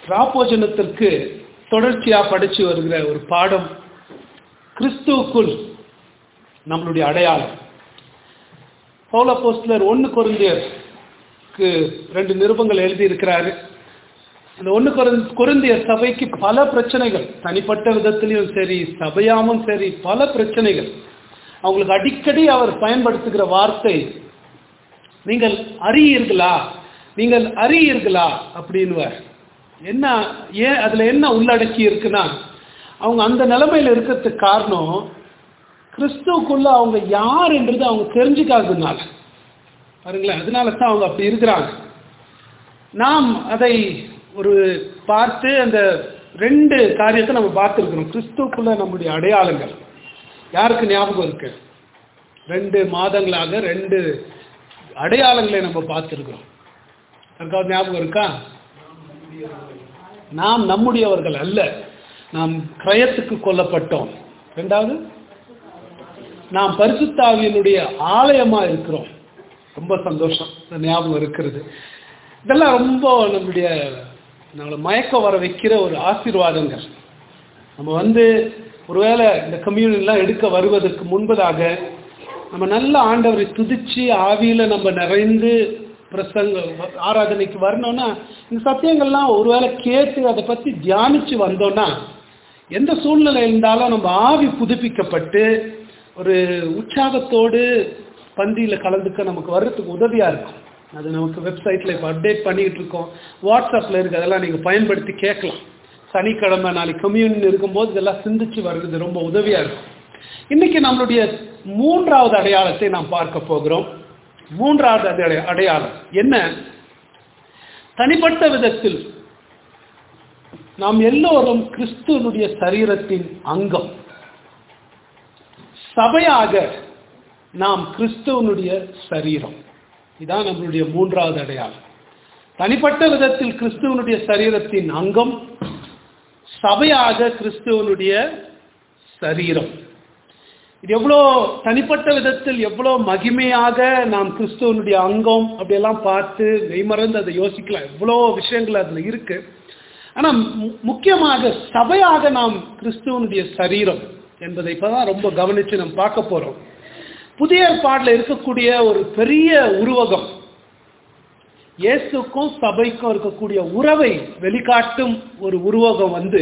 ராப்போஜனத்திற்கு தொடர்ச்சியா படிச்சு வருகிற ஒரு பாடம் கிறிஸ்துவுக்குள் நம்மளுடைய அடையாளம் பவுல போஸ்டலர் ஒன்று கொருந்தியருக்கு ரெண்டு நிருபங்கள் எழுதி இருக்கிறாரு அந்த ஒன்று கொருந்தியர் சபைக்கு பல பிரச்சனைகள் தனிப்பட்ட விதத்திலையும் சரி சபையாமும் சரி பல பிரச்சனைகள் அவங்களுக்கு அடிக்கடி அவர் பயன்படுத்துகிற வார்த்தை நீங்கள் அறியீர்களா நீங்கள் அறியீர்களா அப்படின்வார் என்ன ஏன் அதுல என்ன உள்ளடக்கி இருக்குன்னா அவங்க அந்த நிலைமையில இருக்கிறதுக்கு காரணம் கிறிஸ்துவுக்குள்ள அவங்க யார் என்றது அவங்க தெரிஞ்சுக்காததுனால பாருங்களேன் அதனால தான் அவங்க அப்படி இருக்கிறாங்க நாம் அதை ஒரு பார்த்து அந்த ரெண்டு காரியத்தை நம்ம பார்த்துருக்கிறோம் கிறிஸ்துவுக்குள்ள நம்முடைய அடையாளங்கள் யாருக்கு ஞாபகம் இருக்கு ரெண்டு மாதங்களாக ரெண்டு அடையாளங்களை நம்ம பார்த்துருக்கிறோம் யாருக்காவது ஞாபகம் இருக்கா நாம் நம்முடையவர்கள் அல்ல நாம் கிரயத்துக்கு கொல்லப்பட்டோம் ரெண்டாவது நாம் பரிசுத்தாவியனுடைய ஆலயமா இருக்கிறோம் ரொம்ப சந்தோஷம் இந்த ஞாபகம் இருக்கிறது இதெல்லாம் ரொம்ப நம்முடைய நம்மளை மயக்க வர வைக்கிற ஒரு ஆசீர்வாதங்கள் நம்ம வந்து ஒருவேளை இந்த கம்யூனிலாம் எடுக்க வருவதற்கு முன்பதாக நம்ம நல்ல ஆண்டவரை துதிச்சு ஆவியில நம்ம நிறைந்து பிரசங்க ஆராதனைக்கு வரணும்னா இந்த சத்தியங்கள்லாம் ஒருவேளை கேட்டு அதை பத்தி தியானிச்சு வந்தோம்னா எந்த சூழ்நிலை இருந்தாலும் நம்ம ஆவி புதுப்பிக்கப்பட்டு ஒரு உற்சாகத்தோடு பந்தியில கலந்துக்க நமக்கு வர்றதுக்கு உதவியா இருக்கும் அது நமக்கு வெப்சைட்ல இப்போ அப்டேட் பண்ணிக்கிட்டு இருக்கோம் வாட்ஸ்அப்ல இருக்கு அதெல்லாம் நீங்க பயன்படுத்தி கேட்கலாம் சனிக்கிழமை நாளைக்கு கம்யூனியன் இருக்கும்போது இதெல்லாம் சிந்திச்சு வர்றது ரொம்ப உதவியா இருக்கும் இன்னைக்கு நம்மளுடைய மூன்றாவது அடையாளத்தை நாம் பார்க்க போகிறோம் மூன்றாவது அடைய- அடையாளம் என்ன தனிப்பட்ட விதத்தில் நாம் எல்லோரும் கிறிஸ்துவனுடைய சரீரத்தின் அங்கம் சபையாக நாம் கிறிஸ்துவனுடைய சரீரம் இதான் நம்மளுடைய மூன்றாவது அடையாளம் தனிப்பட்ட விதத்தில் கிறிஸ்துவனுடைய சரீரத்தின் அங்கம் சபையாக கிறிஸ்துவனுடைய சரீரம் இது எவ்வளோ தனிப்பட்ட விதத்தில் எவ்வளோ மகிமையாக நாம் கிறிஸ்துவனுடைய அங்கம் அப்படியெல்லாம் பார்த்து மெய்மறந்து அதை யோசிக்கலாம் எவ்வளோ விஷயங்கள் அதில் இருக்கு ஆனால் மு- முக்கியமாக சபையாக நாம் கிறிஸ்துவனுடைய சரீரம் என்பதை இப்பதான் ரொம்ப கவனிச்சு நம்ம பார்க்க போறோம் புதிய ஏற்பாட்டில் இருக்கக்கூடிய ஒரு பெரிய உருவகம் இயேசுக்கும் சபைக்கும் இருக்கக்கூடிய உறவை வெளிக்காட்டும் ஒரு உருவகம் வந்து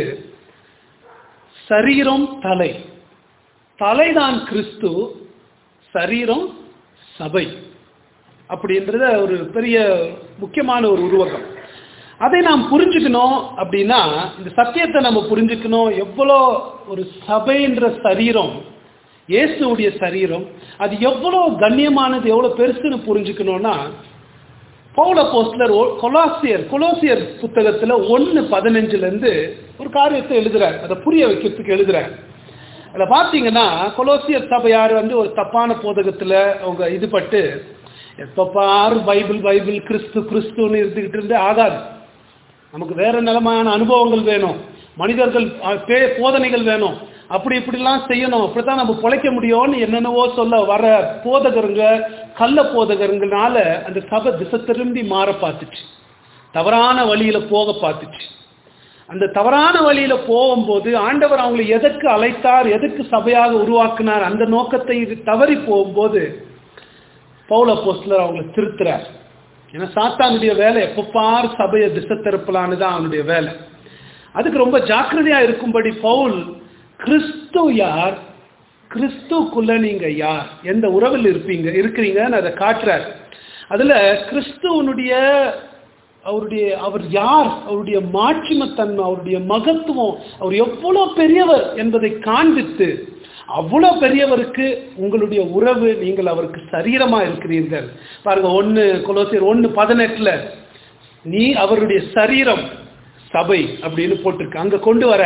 சரீரம் தலை தலைதான் கிறிஸ்து சரீரம் சபை அப்படின்றத ஒரு பெரிய முக்கியமான ஒரு உருவகம் அதை நாம் புரிஞ்சுக்கணும் அப்படின்னா இந்த சத்தியத்தை நம்ம புரிஞ்சுக்கணும் எவ்வளோ ஒரு சபைன்ற சரீரம் இயேசுவுடைய சரீரம் அது எவ்வளோ கண்ணியமானது எவ்வளோ பெருசுன்னு புரிஞ்சுக்கணும்னா பவுல போஸ்டலர் கொலாசியர் கொலோசியர் புத்தகத்துல ஒன்னு பதினஞ்சுல இருந்து ஒரு காரியத்தை எழுதுறார் அதை புரிய வைக்கிறதுக்கு எழுதுறார் அதில் பார்த்தீங்கன்னா கொலோசியர் சபையார் வந்து ஒரு தப்பான போதகத்துல அவங்க இதுபட்டு எப்ப பாரு பைபிள் பைபிள் கிறிஸ்து கிறிஸ்துன்னு இருந்துகிட்டு இருந்து ஆகாது நமக்கு வேற நிலமான அனுபவங்கள் வேணும் மனிதர்கள் அஹ், பே- போதனைகள் வேணும் அப்படி இப்படிலாம் செய்யணும் அப்படித்தான் நம்ம பொழைக்க முடியும்னு என்னென்னவோ சொல்ல வர போதகருங்க கள்ள போதகருங்கனால அந்த சபை திசை திரும்பி மாற பார்த்துச்சு தவறான வழியில போக பார்த்துச்சு அந்த தவறான வழியில போகும்போது ஆண்டவர் அவங்களை எதற்கு அழைத்தார் எதற்கு சபையாக உருவாக்கினார் அந்த நோக்கத்தை தவறி போகும்போது பவுல போஸ்டலர் அவங்களை திருத்துறார் ஏன்னா சாத்தானுடைய வேலை எப்ப பார் சபையை திசை திருப்பலான்னு தான் அவனுடைய வேலை அதுக்கு ரொம்ப ஜாக்கிரதையா இருக்கும்படி பவுல் கிறிஸ்து யார் கிறிஸ்துக்குள்ள நீங்க யார் எந்த உறவில் இருப்பீங்க இருக்கிறீங்கன்னு அதை காட்டுறார் அதுல கிறிஸ்துவனுடைய அவருடைய அவர் யார் அவருடைய மாட்சிமத்தன்மை அவருடைய மகத்துவம் அவர் எவ்வளவு பெரியவர் என்பதை காண்பித்து அவ்வளவு பெரியவருக்கு உங்களுடைய உறவு நீங்கள் அவருக்கு சரீரமா இருக்கிறீர்கள் பாருங்க ஒன்னு கொலோசியர் ஒன்னு பதினெட்டுல நீ அவருடைய சரீரம் சபை அப்படின்னு போட்டிருக்கு அங்க கொண்டு வர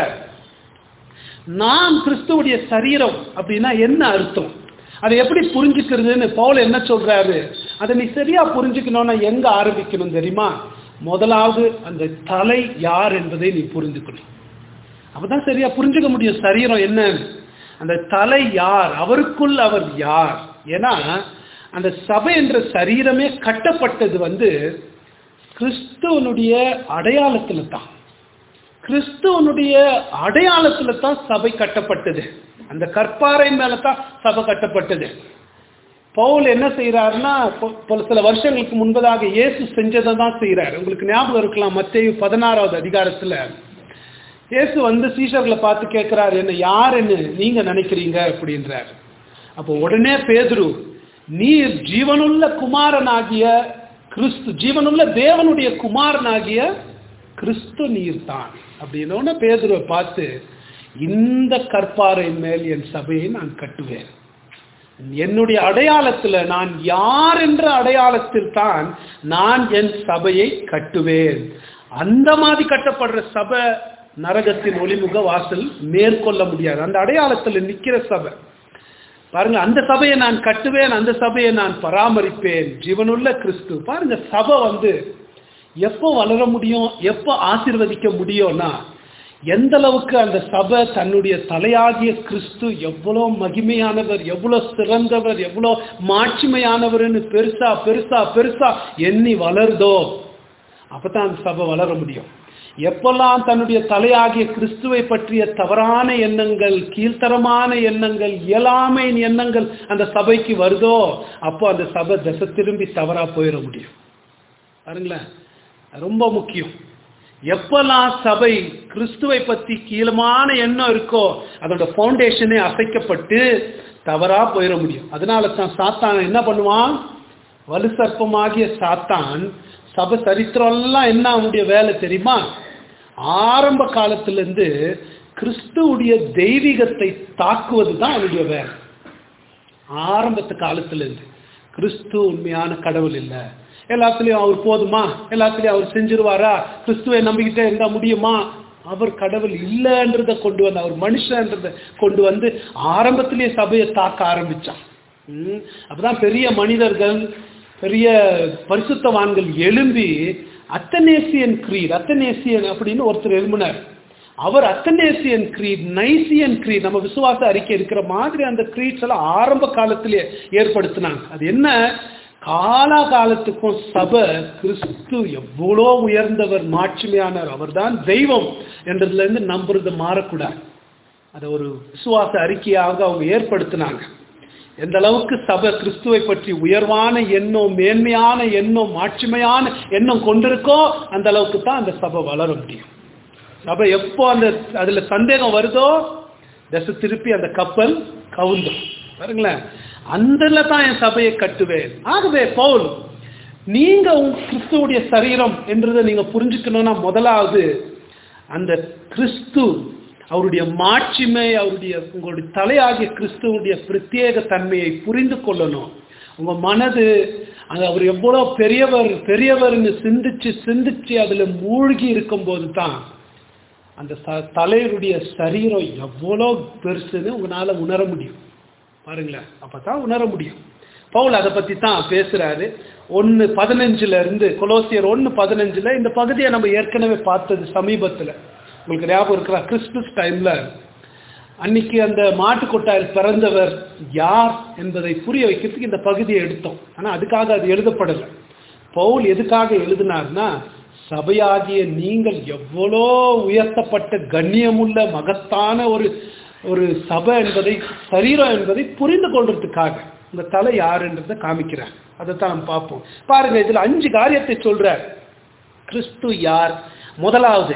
நாம் கிறிஸ்துவுடைய சரீரம் அப்படின்னா என்ன அர்த்தம் அதை எப்படி புரிஞ்சுக்கிறதுன்னு பவுல் என்ன சொல்றாரு அதை நீ சரியா புரிஞ்சுக்கணும்னா எங்க ஆரம்பிக்கணும் தெரியுமா முதலாவது அந்த தலை யார் என்பதை நீ புரிஞ்சுக்கணும் அப்பதான் சரியா புரிஞ்சுக்க முடியும் சரீரம் என்ன அந்த தலை யார் அவருக்குள் அவர் யார் ஏன்னா அந்த சபை என்ற சரீரமே கட்டப்பட்டது வந்து கிறிஸ்துவனுடைய அடையாளத்துல தான் கிறிஸ்துவனுடைய அடையாளத்துல தான் சபை கட்டப்பட்டது அந்த கற்பாறை மேல தான் சபை கட்டப்பட்டது பவுல் என்ன செய்யறாருன்னா பொ- பல சில வருஷங்களுக்கு முன்பதாக இயேசு செஞ்சதை தான் செய்யறாரு உங்களுக்கு ஞாபகம் இருக்கலாம் மத்தேயு பதினாறாவது அதிகாரத்துல இயேசு வந்து சீஷர்களை பார்த்து கேட்கிறாரு என்ன யாருன்னு நீங்க நினைக்கிறீங்க அப்படின்றாரு அப்போ உடனே பேதுரு நீர் ஜீவனுள்ள குமாரனாகிய கிறிஸ்து ஜீவனுள்ள தேவனுடைய குமாரனாகிய கிறிஸ்து நீர் தான் அப்படின்னு பேதுருவை பார்த்து இந்த கற்பாறை மேல் என் சபையை நான் கட்டுவேன் என்னுடைய அடையாளத்தில் நான் யார் என்ற அடையாளத்தில் தான் நான் என் சபையை கட்டுவேன் அந்த மாதிரி கட்டப்படுற சபை நரகத்தின் ஒளிமுக வாசல் மேற்கொள்ள முடியாது அந்த அடையாளத்தில் நிக்கிற சபை பாருங்க அந்த சபையை நான் கட்டுவேன் அந்த சபையை நான் பராமரிப்பேன் ஜீவனுள்ள கிறிஸ்து பாருங்க சபை வந்து எப்போ வளர முடியும் எப்போ ஆசீர்வதிக்க முடியும்னா எந்த அளவுக்கு அந்த சபை தன்னுடைய தலையாகிய கிறிஸ்து எவ்வளோ மகிமையானவர் எவ்வளோ சிறந்தவர் எவ்வளோ மாட்சிமையானவர்னு பெருசா பெருசா பெருசா எண்ணி வளருதோ அப்பதான் அந்த சபை வளர முடியும் எப்பெல்லாம் தன்னுடைய தலையாகிய கிறிஸ்துவை பற்றிய தவறான எண்ணங்கள் கீழ்த்தரமான எண்ணங்கள் இயலாமையின் எண்ணங்கள் அந்த சபைக்கு வருதோ அப்போ அந்த சபை திசை திரும்பி தவறா போயிட முடியும் பாருங்களேன் ரொம்ப முக்கியம் எப்பெல்லாம் சபை கிறிஸ்துவை பத்தி கீழமான எண்ணம் இருக்கோ அதோட ஃபவுண்டேஷனே அசைக்கப்பட்டு தவறா போயிட முடியும் அதனால தான் சாத்தான் என்ன பண்ணுவான் வலு சர்ப்பமாகிய சாத்தான் சபை சரித்திரம் எல்லாம் என்ன அவனுடைய வேலை தெரியுமா ஆரம்ப காலத்திலிருந்து கிறிஸ்துவுடைய தெய்வீகத்தை தாக்குவது தான் அவனுடைய வேலை ஆரம்பத்து காலத்திலிருந்து கிறிஸ்து உண்மையான கடவுள் இல்லை எல்லாத்துலயும் அவர் போதுமா எல்லாத்துலயும் அவர் செஞ்சிருவாரா கிறிஸ்துவை நம்பிக்கிட்டே இருந்தா முடியுமா அவர் கடவுள் இல்லைன்றத கொண்டு வந்து அவர் மனுஷன்றத கொண்டு வந்து ஆரம்பத்திலேயே சபையை தாக்க ஆரம்பிச்சான் ம், அப்பதான் பெரிய மனிதர்கள் பெரிய பரிசுத்தவான்கள் எழும்பி அத்தனேசியன் கிரீட் அத்தனேசியன் அப்படின்னு ஒருத்தர் எழும்பினார் அவர் அத்தனேசியன் கிரீட் நைசியன் கிரீட் நம்ம விசுவாச அறிக்கை இருக்கிற மாதிரி அந்த கிரீட்ஸ் எல்லாம் ஆரம்ப காலத்திலே ஏற்படுத்தினாங்க அது என்ன காலாகாலத்துக்கும் சபை கிறிஸ்து எவ்வளோ உயர்ந்தவர் மாட்சிமையானவர் அவர்தான் தெய்வம் என்றதுல இருந்து நம்புறது மாறக்கூடாது அதை ஒரு விசுவாச அறிக்கையாக அவங்க ஏற்படுத்தினாங்க எந்த அளவுக்கு சபை கிறிஸ்துவை பற்றி உயர்வான எண்ணம் மேன்மையான எண்ணம் மாட்சிமையான எண்ணம் கொண்டிருக்கோ அந்த அளவுக்கு தான் அந்த சபை வளர முடியும் சபை எப்போ அந்த அதுல சந்தேகம் வருதோ தசை திருப்பி அந்த கப்பல் கவுந்தும் பாருங்களேன் அந்தல தான் என் சபையை கட்டுவேன் ஆகவே பவுல் நீங்க உங்க கிறிஸ்துவுடைய சரீரம் என்றதை நீங்க புரிஞ்சுக்கணும்னா முதலாவது அந்த கிறிஸ்து அவருடைய மாட்சிமை அவருடைய உங்களுடைய தலையாகிய கிறிஸ்துவுடைய பிரத்யேக தன்மையை புரிந்து கொள்ளணும் உங்க மனது அது அவர் எவ்வளவு பெரியவர் பெரியவர்னு சிந்திச்சு சிந்திச்சு அதுல மூழ்கி இருக்கும்போது தான் அந்த ச- தலைவருடைய சரீரம் எவ்வளோ பெருசுன்னு உங்களால உணர முடியும் பாருங்களேன் அப்பதான் உணர முடியும் பவுல் அதை பத்தி தான் பேசுறாரு ஒன்னு பதினஞ்சுல இருந்து கொலோசியர் ஒன்னு பதினஞ்சுல இந்த பகுதியை நம்ம ஏற்கனவே பார்த்தது சமீபத்துல உங்களுக்கு ஞாபகம் இருக்கிற கிறிஸ்துமஸ் டைம்ல அன்னைக்கு அந்த மாட்டு கொட்டாயில் பிறந்தவர் யார் என்பதை புரிய வைக்கிறதுக்கு இந்த பகுதியை எடுத்தோம் ஆனா அதுக்காக அது எழுதப்படலை பவுல் எதுக்காக எழுதினார்னா சபையாகிய நீங்கள் எவ்வளோ உயர்த்தப்பட்ட கண்ணியமுள்ள மகத்தான ஒரு ஒரு சபை என்பதை சரீரம் என்பதை புரிந்து கொள்றதுக்காக இந்த தலை யாருன்றதை காமிக்கிறார் அதை தான் நம்ம பார்ப்போம் பாருங்க இதுல அஞ்சு காரியத்தை சொல்றார் கிறிஸ்து யார் முதலாவது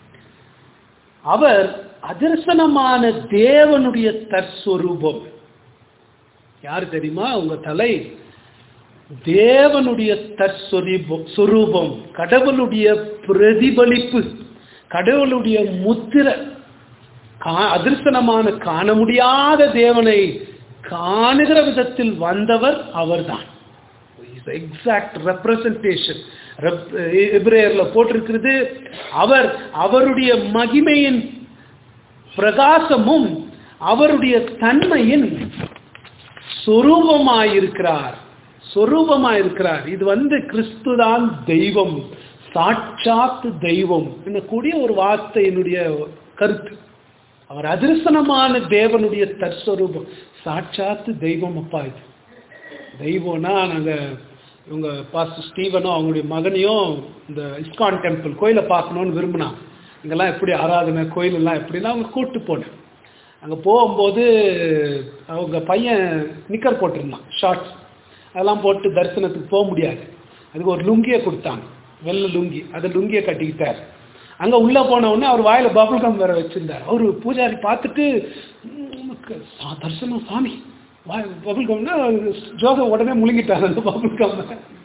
அவர் அதர்சனமான தேவனுடைய தற்ஸ்வரூபம் யார் தெரியுமா உங்க தலை தேவனுடைய தற்ஸ்வரூபம் சொரூபம் கடவுளுடைய பிரதிபலிப்பு கடவுளுடைய முத்திரை கா- அதர்சனமான காண முடியாத தேவனை காணுகிற விதத்தில் வந்தவர் அவர்தான் எக்ஸாக்ட் ரெப்ரசன்டேஷன் எபிரேயர்ல போட்டிருக்கிறது அவர் அவருடைய மகிமையின் பிரகாசமும் அவருடைய தன்மையின் சொரூபமாயிருக்கிறார் சொரூபமாயிருக்கிறார் இது வந்து கிறிஸ்துதான் தெய்வம் சாட்சாத் தெய்வம் கூடிய ஒரு வார்த்தையினுடைய கருத்து அவர் அதிர்சனமான தேவனுடைய தற்ஸ்வரூபம் சாட்சாத்து தெய்வம் அப்பா இது தெய்வம்னா நாங்க இவங்க பாஸ்டர் ஸ்டீவனும் அவங்களுடைய மகனையும் இந்த இஸ்கான் டெம்பிள் கோயிலை பார்க்கணும்னு விரும்பினான் இங்கெல்லாம் எப்படி ஆராதனை கோயிலெல்லாம் எப்படின்னா அவங்க கூப்பிட்டு போனேன் அங்கே போகும்போது அவங்க பையன் நிக்கர் போட்டிருந்தான் ஷார்ட்ஸ் அதெல்லாம் போட்டு தரிசனத்துக்கு போக முடியாது அதுக்கு ஒரு லுங்கியை கொடுத்தாங்க வெள்ளை லுங்கி அந்த லுங்கியை கட்டிக்கிட்டார் அங்கே உள்ளே போன உடனே அவர் வாயில் பபுள் கம் வேற வச்சிருந்தார் அவர் பூஜாரி பார்த்துட்டு "ம், உனக்கு சா- தரிசனம் சாமி வாய் பபுள் கம்னா ஜோக உடனே முழுங்கிட்டார் அந்த பபுள் கம்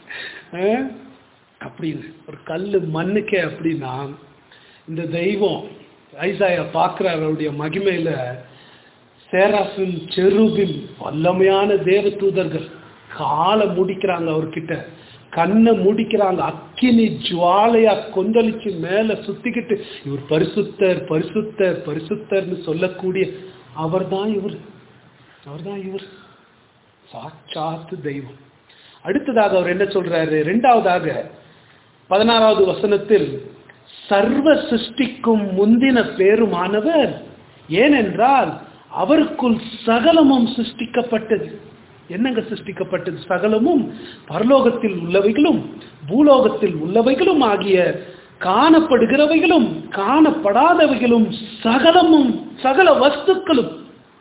அப்படின்னு ஒரு கல் மண்ணுக்கே அப்படின்னா இந்த தெய்வம் ஐசாயா பார்க்குறார் அவருடைய மகிமையில சேராஃபின் செருபின் வல்லமையான தேவ தூதர்கள் காலை முடிக்கிறாங்க அவர்கிட்ட கண்ணை முடிக்கிறாங்க அக்கினி ஜுவாலையா கொந்தளிச்சு மேல சுத்திக்கிட்டு இவர் பரிசுத்தர் பரிசுத்தர் பரிசுத்தர்னு சொல்லக்கூடிய அவர்தான் இவர் அவர்தான் இவர் சாட்சாத்து தெய்வம் அடுத்ததாக அவர் என்ன சொல்றாரு ரெண்டாவதாக பதினாறாவது வசனத்தில் சர்வ சிருஷ்டிக்கும் முந்தின பேருமானவர் ஏனென்றால் அவருக்குள் சகலமும் சிருஷ்டிக்கப்பட்டது என்னங்க சிருஷ்டிக்கப்பட்டது சகலமும் பரலோகத்தில் உள்ளவைகளும் பூலோகத்தில் உள்ளவைகளும் ஆகிய காணப்படுகிறவைகளும் காணப்படாதவைகளும் சகலமும் சகல வஸ்துக்களும்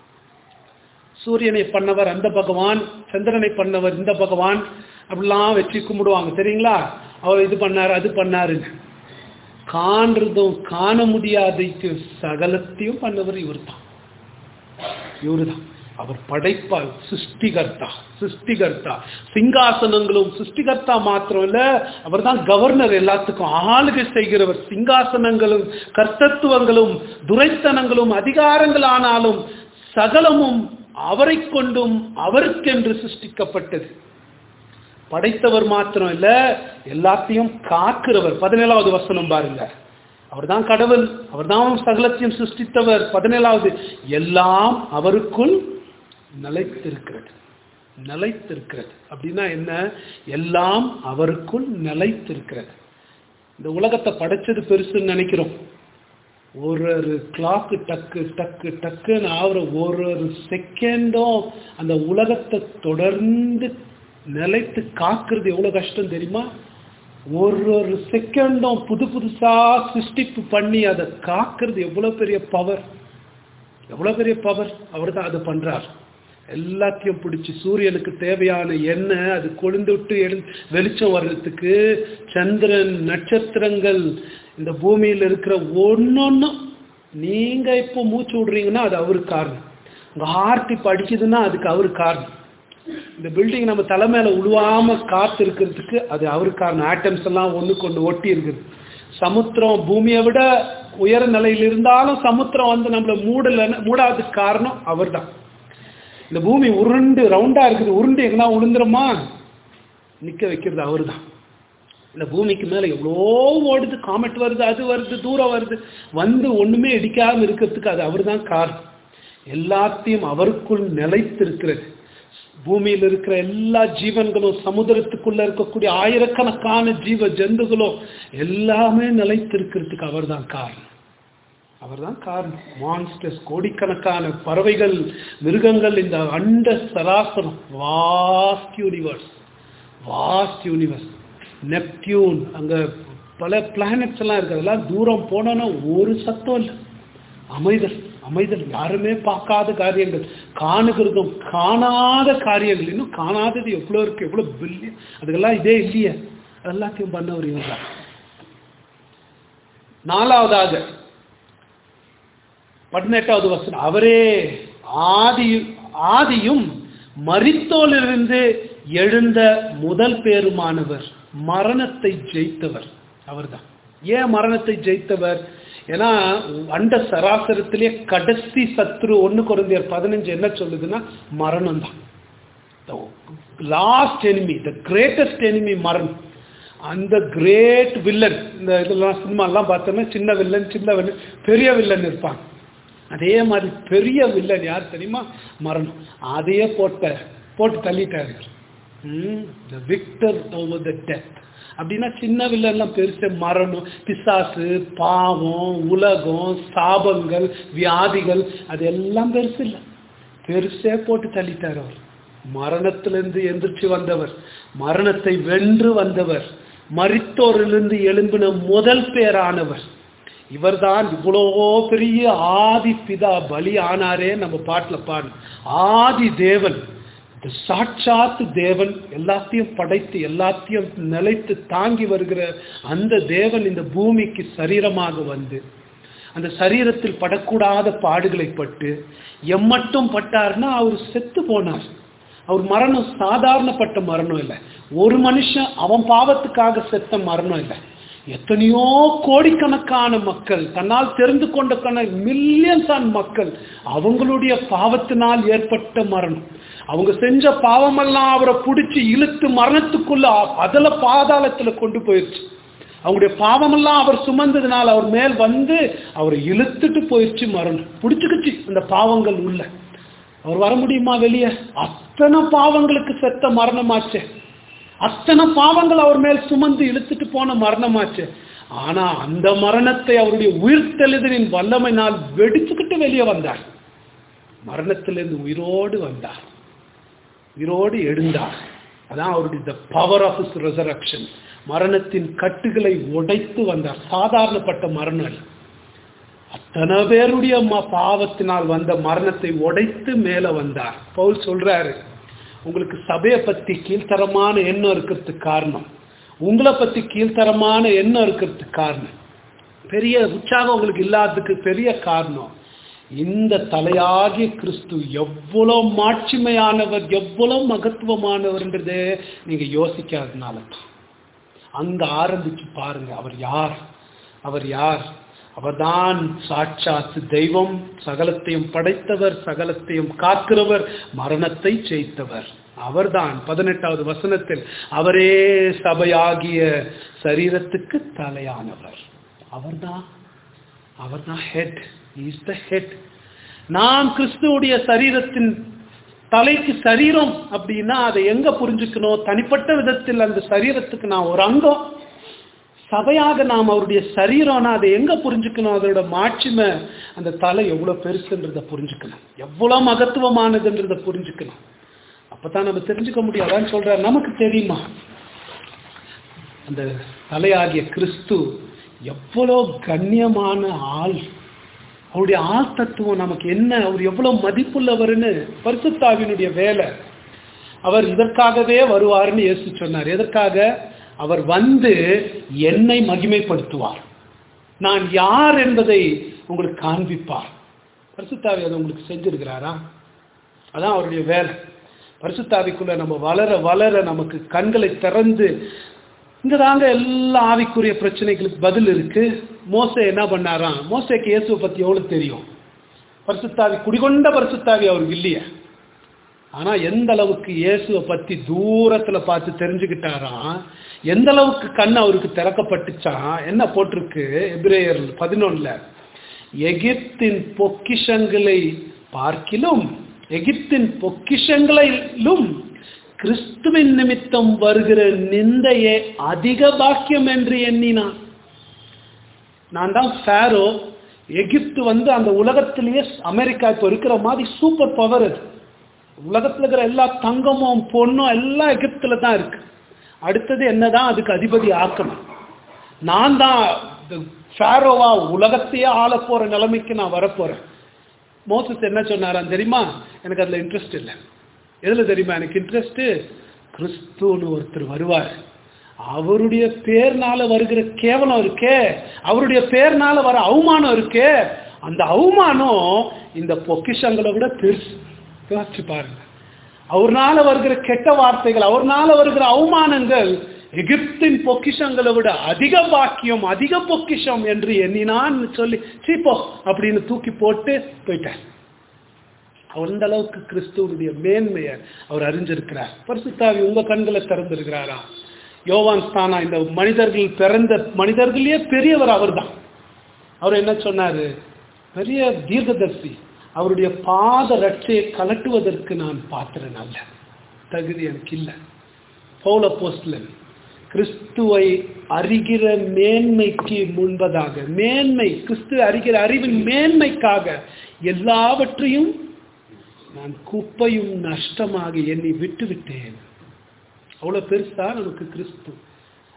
சூரியனை பண்ணவர் அந்த பகவான் சந்திரனை பண்ணவர் இந்த பகவான் அப்படிலாம் வச்சு கும்பிடுவாங்க சரிங்களா அவர் இது பண்ணாரு அது பண்ணாருன்னு காண்றதும் காண முடியாதைக்கு சகலத்தையும் பண்ணவர் இவர்தான் இவருதான் அவர் படைப்பால் சிருஷ்டிகர்த்தா சிருஷ்டிகர்த்தா சிங்காசனங்களும் சிருஷ்டிகர்த்தா மாத்திரம் இல்ல அவர் தான் கவர்னர் எல்லாத்துக்கும் ஆளுகை செய்கிறவர் சிங்காசனங்களும் கர்த்தத்துவங்களும் துரைத்தனங்களும் அதிகாரங்கள் ஆனாலும் சகலமும் அவரை கொண்டும் அவருக்கென்று சிருஷ்டிக்கப்பட்டது படைத்தவர் மாத்திரம் இல்ல எல்லாத்தையும் காக்கிறவர் பதினேழாவது வசனம் பாருங்க அவர்தான் கடவுள் அவர்தான் சகலத்தையும் சிருஷ்டித்தவர் பதினேழாவது எல்லாம் அவருக்குள் நிலைத்திருக்கிறது நிலைத்திருக்கிறது அப்படின்னா என்ன எல்லாம் அவருக்குள் நிலைத்திருக்கிறது இந்த உலகத்தை படைச்சது பெருசுன்னு நினைக்கிறோம் ஒரு ஒரு கிளாக்கு டக்கு டக்கு டக்குன்னு ஆகிற ஒரு ஒரு செகண்டும் அந்த உலகத்தை தொடர்ந்து நிலைத்து காக்குறது எவ்வளோ கஷ்டம் தெரியுமா ஒரு ஒரு செகண்டும் புது புதுசா சிருஷ்டிப்பு பண்ணி அதை காக்குறது எவ்வளோ பெரிய பவர் எவ்வளோ பெரிய பவர் அவர் தான் அதை பண்றார் எல்லாத்தையும் பிடிச்சி சூரியனுக்கு தேவையான எண்ணெய் அது கொழுந்து விட்டு எழு வெளிச்சம் வர்றதுக்கு சந்திரன் நட்சத்திரங்கள் இந்த பூமியில் இருக்கிற ஒன்னொன்னும் நீங்க இப்போ மூச்சு விடுறீங்கன்னா அது அவரு காரணம் உங்க ஹார்ட் இப்போ அடிக்குதுன்னா அதுக்கு அவரு காரணம் இந்த பில்டிங் நம்ம தலை மேல உழுவாம காத்து இருக்கிறதுக்கு அது அவரு காரணம் ஆட்டம்ஸ் எல்லாம் ஒண்ணுக்கு ஒண்ணு ஒட்டி இருக்குது சமுத்திரம் பூமியை விட உயர நிலையில் இருந்தாலும் சமுத்திரம் வந்து நம்மள மூடல மூடாததுக்கு காரணம் அவர்தான் இந்த பூமி உருண்டு ரவுண்டா இருக்குது உருண்டு எங்கன்னா உளுந்துருமா நிக்க வைக்கிறது அவர்தான் இந்த பூமிக்கு மேல எவ்வளோ ஓடுது காமெட் வருது அது வருது தூரம் வருது வந்து ஒண்ணுமே இடிக்காம இருக்கிறதுக்கு அது அவர்தான் காரணம் எல்லாத்தையும் அவருக்குள் நிலைத்திருக்கிறது பூமியில் இருக்கிற எல்லா ஜீவன்களும் சமுதிரத்துக்குள்ள இருக்கக்கூடிய ஆயிரக்கணக்கான ஜீவ ஜந்துகளும் எல்லாமே நிலைத்திருக்கிறதுக்கு அவர்தான் காரணம் அவர்தான் காரணம் மான்ஸ்டர்ஸ் கோடிக்கணக்கான பறவைகள் மிருகங்கள் இந்த அண்ட சராசரம் vast universe vast universe Neptune அங்க பல பிளானட்ஸ் எல்லாம் இருக்கு அதெல்லாம் தூரம் போனோன்னா ஒரு சத்தம் இல்லை அமைதல் அமைதல் யாருமே பார்க்காத காரியங்கள் காணுகிறதும் காணாத காரியங்கள் இன்னும் காணாதது எவ்வளோ இருக்கு எவ்வளோ பில்லியன் அதுக்கெல்லாம் இதே இல்லையே எல்லாத்தையும் பண்ணவர் இவங்க நாலாவதாக பதினெட்டாவது வசனம் அவரே ஆதி ஆதியும் மரித்தோலிருந்து எழுந்த முதல் பேருமானவர் மரணத்தை ஜெயித்தவர் அவர்தான் ஏன் மரணத்தை ஜெயித்தவர் ஏன்னா அண்ட சராசரத்திலே கடைசி சத்ரு ஒன்று குறைந்தியர் பதினஞ்சு என்ன சொல்லுதுன்னா மரணம் தான் last enemy the greatest enemy மரணம் அந்த கிரேட் வில்லன் இந்த இதெல்லாம் சினிமாலாம் பார்த்தோம்னா சின்ன வில்லன் சின்ன வில்லன் பெரிய வில்லன் இருப்பாங்க அதே மாதிரி பெரிய வில்லன் யார் தெரியுமா மரணம் அதையே போட்ட போட்டு தள்ளிட்டாரு the victor over the death அப்படின்னா சின்ன வில்லன்லாம் பெருசு மரணம் பிசாசு பாவம் உலகம் சாபங்கள் வியாதிகள் அது எல்லாம் பெருசு இல்லை பெருசே போட்டு தள்ளிட்டார் அவர் மரணத்திலிருந்து எந்திரிச்சு வந்தவர் மரணத்தை வென்று வந்தவர் மரித்தோரிலிருந்து எழும்பின முதல் பேரானவர் இவர்தான் இவ்வளோ பெரிய ஆதி பிதா பலி ஆனாரே நம்ம பாட்டில் பாடு ஆதி தேவன் இந்த சாட்சாத்து தேவன் எல்லாத்தையும் படைத்து எல்லாத்தையும் நிலைத்து தாங்கி வருகிற அந்த தேவன் இந்த பூமிக்கு சரீரமாக வந்து அந்த சரீரத்தில் படக்கூடாத பாடுகளை பட்டு எம்மட்டும் பட்டார்னா அவர் செத்து போனார் அவர் மரணம் சாதாரணப்பட்ட மரணம் இல்லை ஒரு மனுஷன் அவன் பாவத்துக்காக செத்த மரணம் இல்லை எத்தனையோ கோடிக்கணக்கான மக்கள் தன்னால் தெரிந்து கொண்ட கண மில்லியன்ஸ் ஆன் மக்கள் அவங்களுடைய பாவத்தினால் ஏற்பட்ட மரணம் அவங்க செஞ்ச பாவமெல்லாம் அவரை பிடிச்சி இழுத்து மரணத்துக்குள்ள அதில் பாதாளத்துல கொண்டு போயிடுச்சு அவங்களுடைய பாவமெல்லாம் அவர் சுமந்ததுனால அவர் மேல் வந்து அவரை இழுத்துட்டு போயிடுச்சு மரணம் பிடிச்சுக்கிச்சு அந்த பாவங்கள் உள்ள அவர் வர முடியுமா வெளியே அத்தனை பாவங்களுக்கு செத்த மரணமாச்சே அத்தனை பாவங்கள் அவர் மேல் சுமந்து இழுத்துட்டு போன மரணமாச்சு ஆனா அந்த மரணத்தை அவருடைய உயிர்த்தெழுதலின் வல்லமையினால் வெடிச்சுக்கிட்டு வெளியே வந்தார் மரணத்திலிருந்து உயிரோடு வந்தார் உயிரோடு எழுந்தார் அதான் அவருடைய the power of is resurrection மரணத்தின் கட்டுகளை உடைத்து வந்தார் சாதாரணப்பட்ட மரணம் அல்ல. அத்தனை பேருடைய ம- பாவத்தினால் வந்த மரணத்தை உடைத்து மேல வந்தார் பவுல் சொல்றாரு உங்களுக்கு சபையை பத்தி கீழ்த்தரமான எண்ணம் இருக்கிறதுக்கு காரணம் உங்களை பத்தி கீழ்த்தரமான எண்ணம் இருக்கிறதுக்கு காரணம் பெரிய உற்சாகம் உங்களுக்கு இல்லாததுக்கு பெரிய காரணம் இந்த தலையாகிய கிறிஸ்து எவ்வளவு மாட்சிமையானவர் எவ்வளவு மகத்துவமானவர்ன்றதே நீங்க யோசிக்காதனால தான் அங்க ஆரம்பிச்சு பாருங்க அவர் யார் அவர் யார் அவர்தான் சாட்சாத்து தெய்வம் சகலத்தையும் படைத்தவர் சகலத்தையும் காக்கிறவர் மரணத்தை ஜெயித்தவர் அவர்தான் பதினெட்டாவது வசனத்தில் அவரே சபையாகிய சரீரத்துக்கு தலையானவர் அவர்தான் அவர்தான் ஹெட் இஸ் த ஹெட் நாம் கிறிஸ்துவுடைய சரீரத்தின் தலைக்கு சரீரம் அப்படின்னா அதை எங்க புரிஞ்சுக்கணும் தனிப்பட்ட விதத்தில் அந்த சரீரத்துக்கு நான் ஒரு அங்கம் சபையாக நாம் அவருடைய சரீரம்னா அதை எங்க புரிஞ்சுக்கணும் அதோட மாட்சிமை அந்த தலை எவ்வளவு பெருசுன்றதை புரிஞ்சுக்கணும் எவ்வளவு மகத்துவமானதுன்றதை புரிஞ்சுக்கணும் அப்பதான் நம்ம தெரிஞ்சுக்க முடியும் அதான் சொல்றாரு நமக்கு தெரியுமா அந்த தலையாகிய கிறிஸ்து எவ்வளோ கண்ணியமான ஆள் அவருடைய ஆள் தத்துவம் நமக்கு என்ன அவர் எவ்வளவு மதிப்புள்ளவர்னு பரிசுத்தாவினுடைய வேலை அவர் இதற்காகவே வருவார்னு இயேசு சொன்னார் எதற்காக அவர் வந்து என்னை மகிமைப்படுத்துவார் நான் யார் என்பதை உங்களுக்கு காண்பிப்பார் பரிசுத்தாவி அதை உங்களுக்கு செஞ்சிருக்கிறாரா அதான் அவருடைய வேலை பரிசுத்தாவிக்குள்ள நம்ம வளர வளர நமக்கு கண்களை திறந்து இங்க தாங்க எல்லா ஆவிக்குரிய பிரச்சனைகளுக்கு பதில் இருக்கு மோசே என்ன பண்ணாராம் மோசேக்கு இயேசுவை பத்தி எவ்வளவு தெரியும் பரிசுத்தாவி குடிகொண்ட பரிசுத்தாவி அவருக்கு இல்லையே ஆனா எந்த அளவுக்கு இயேசுவை பத்தி தூரத்துல பார்த்து தெரிஞ்சுக்கிட்டாராம் எந்த அளவுக்கு கண் அவருக்கு திறக்கப்பட்டுச்சான் என்ன போட்டிருக்கு எபிரேயர் பதினொன்னுல எகிப்தின் பொக்கிஷங்களை பார்க்கிலும் எகிப்தின் பொக்கிஷங்களிலும் கிறிஸ்துவின் நிமித்தம் வருகிற நிந்தையே அதிக பாக்கியம் என்று எண்ணினான் நான் தான் ஃபேரோ எகிப்து வந்து அந்த உலகத்திலேயே அமெரிக்கா இப்போ இருக்கிற மாதிரி சூப்பர் பவர் அது உலகத்தில் இருக்கிற எல்லா தங்கமும் பொண்ணும் எல்லாம் எகிப்துல தான் இருக்கு அடுத்தது என்னதான் அதுக்கு அதிபதி ஆக்கணும் நான் தான் ஃபேரோவா உலகத்தையே ஆள போற நிலைமைக்கு நான் வரப்போறேன் மோசஸ் என்ன சொன்னாராம் தெரியுமா எனக்கு அதுல இன்ட்ரெஸ்ட் இல்லை எதுல தெரியுமா எனக்கு இன்ட்ரெஸ்ட் கிறிஸ்துன்னு ஒருத்தர் வருவார் அவருடைய பேர்னால வருகிற கேவலம் இருக்கே அவருடைய பேர்னால வர அவமானம் இருக்கே அந்த அவமானம் இந்த பொக்கிஷங்களை விட பெருசு யோசிச்சு பாருங்க அவர்னால வருகிற கெட்ட வார்த்தைகள் அவர்னால வருகிற அவமானங்கள் எகிப்தின் பொக்கிஷங்களை விட அதிக பாக்கியம் அதிக பொக்கிஷம் என்று எண்ணினான்னு சொல்லி சீப்போ அப்படின்னு தூக்கி போட்டு போயிட்டார் அந்த அளவுக்கு கிறிஸ்துவனுடைய மேன்மையை அவர் அறிஞ்சிருக்கிறார் பரிசுத்தாவி உங்க கண்களை திறந்திருக்கிறாரா யோவான் ஸ்தானா இந்த மனிதர்கள் பிறந்த மனிதர்களே பெரியவர் அவர்தான் அவர் என்ன சொன்னாரு பெரிய தீர்க்கதர்சி அவருடைய பாத ரட்சையை கலட்டுவதற்கு நான் பாத்திரன் அல்ல தகுதி எனக்கு இல்லை பௌல போஸ்ட்லன் கிறிஸ்துவை அறிகிற மேன்மைக்கு முன்பதாக மேன்மை கிறிஸ்து அறிகிற அறிவின் மேன்மைக்காக எல்லாவற்றையும் நான் குப்பையும் நஷ்டமாக எண்ணி விட்டு விட்டேன் அவ்வளவு பெருசா நமக்கு கிறிஸ்து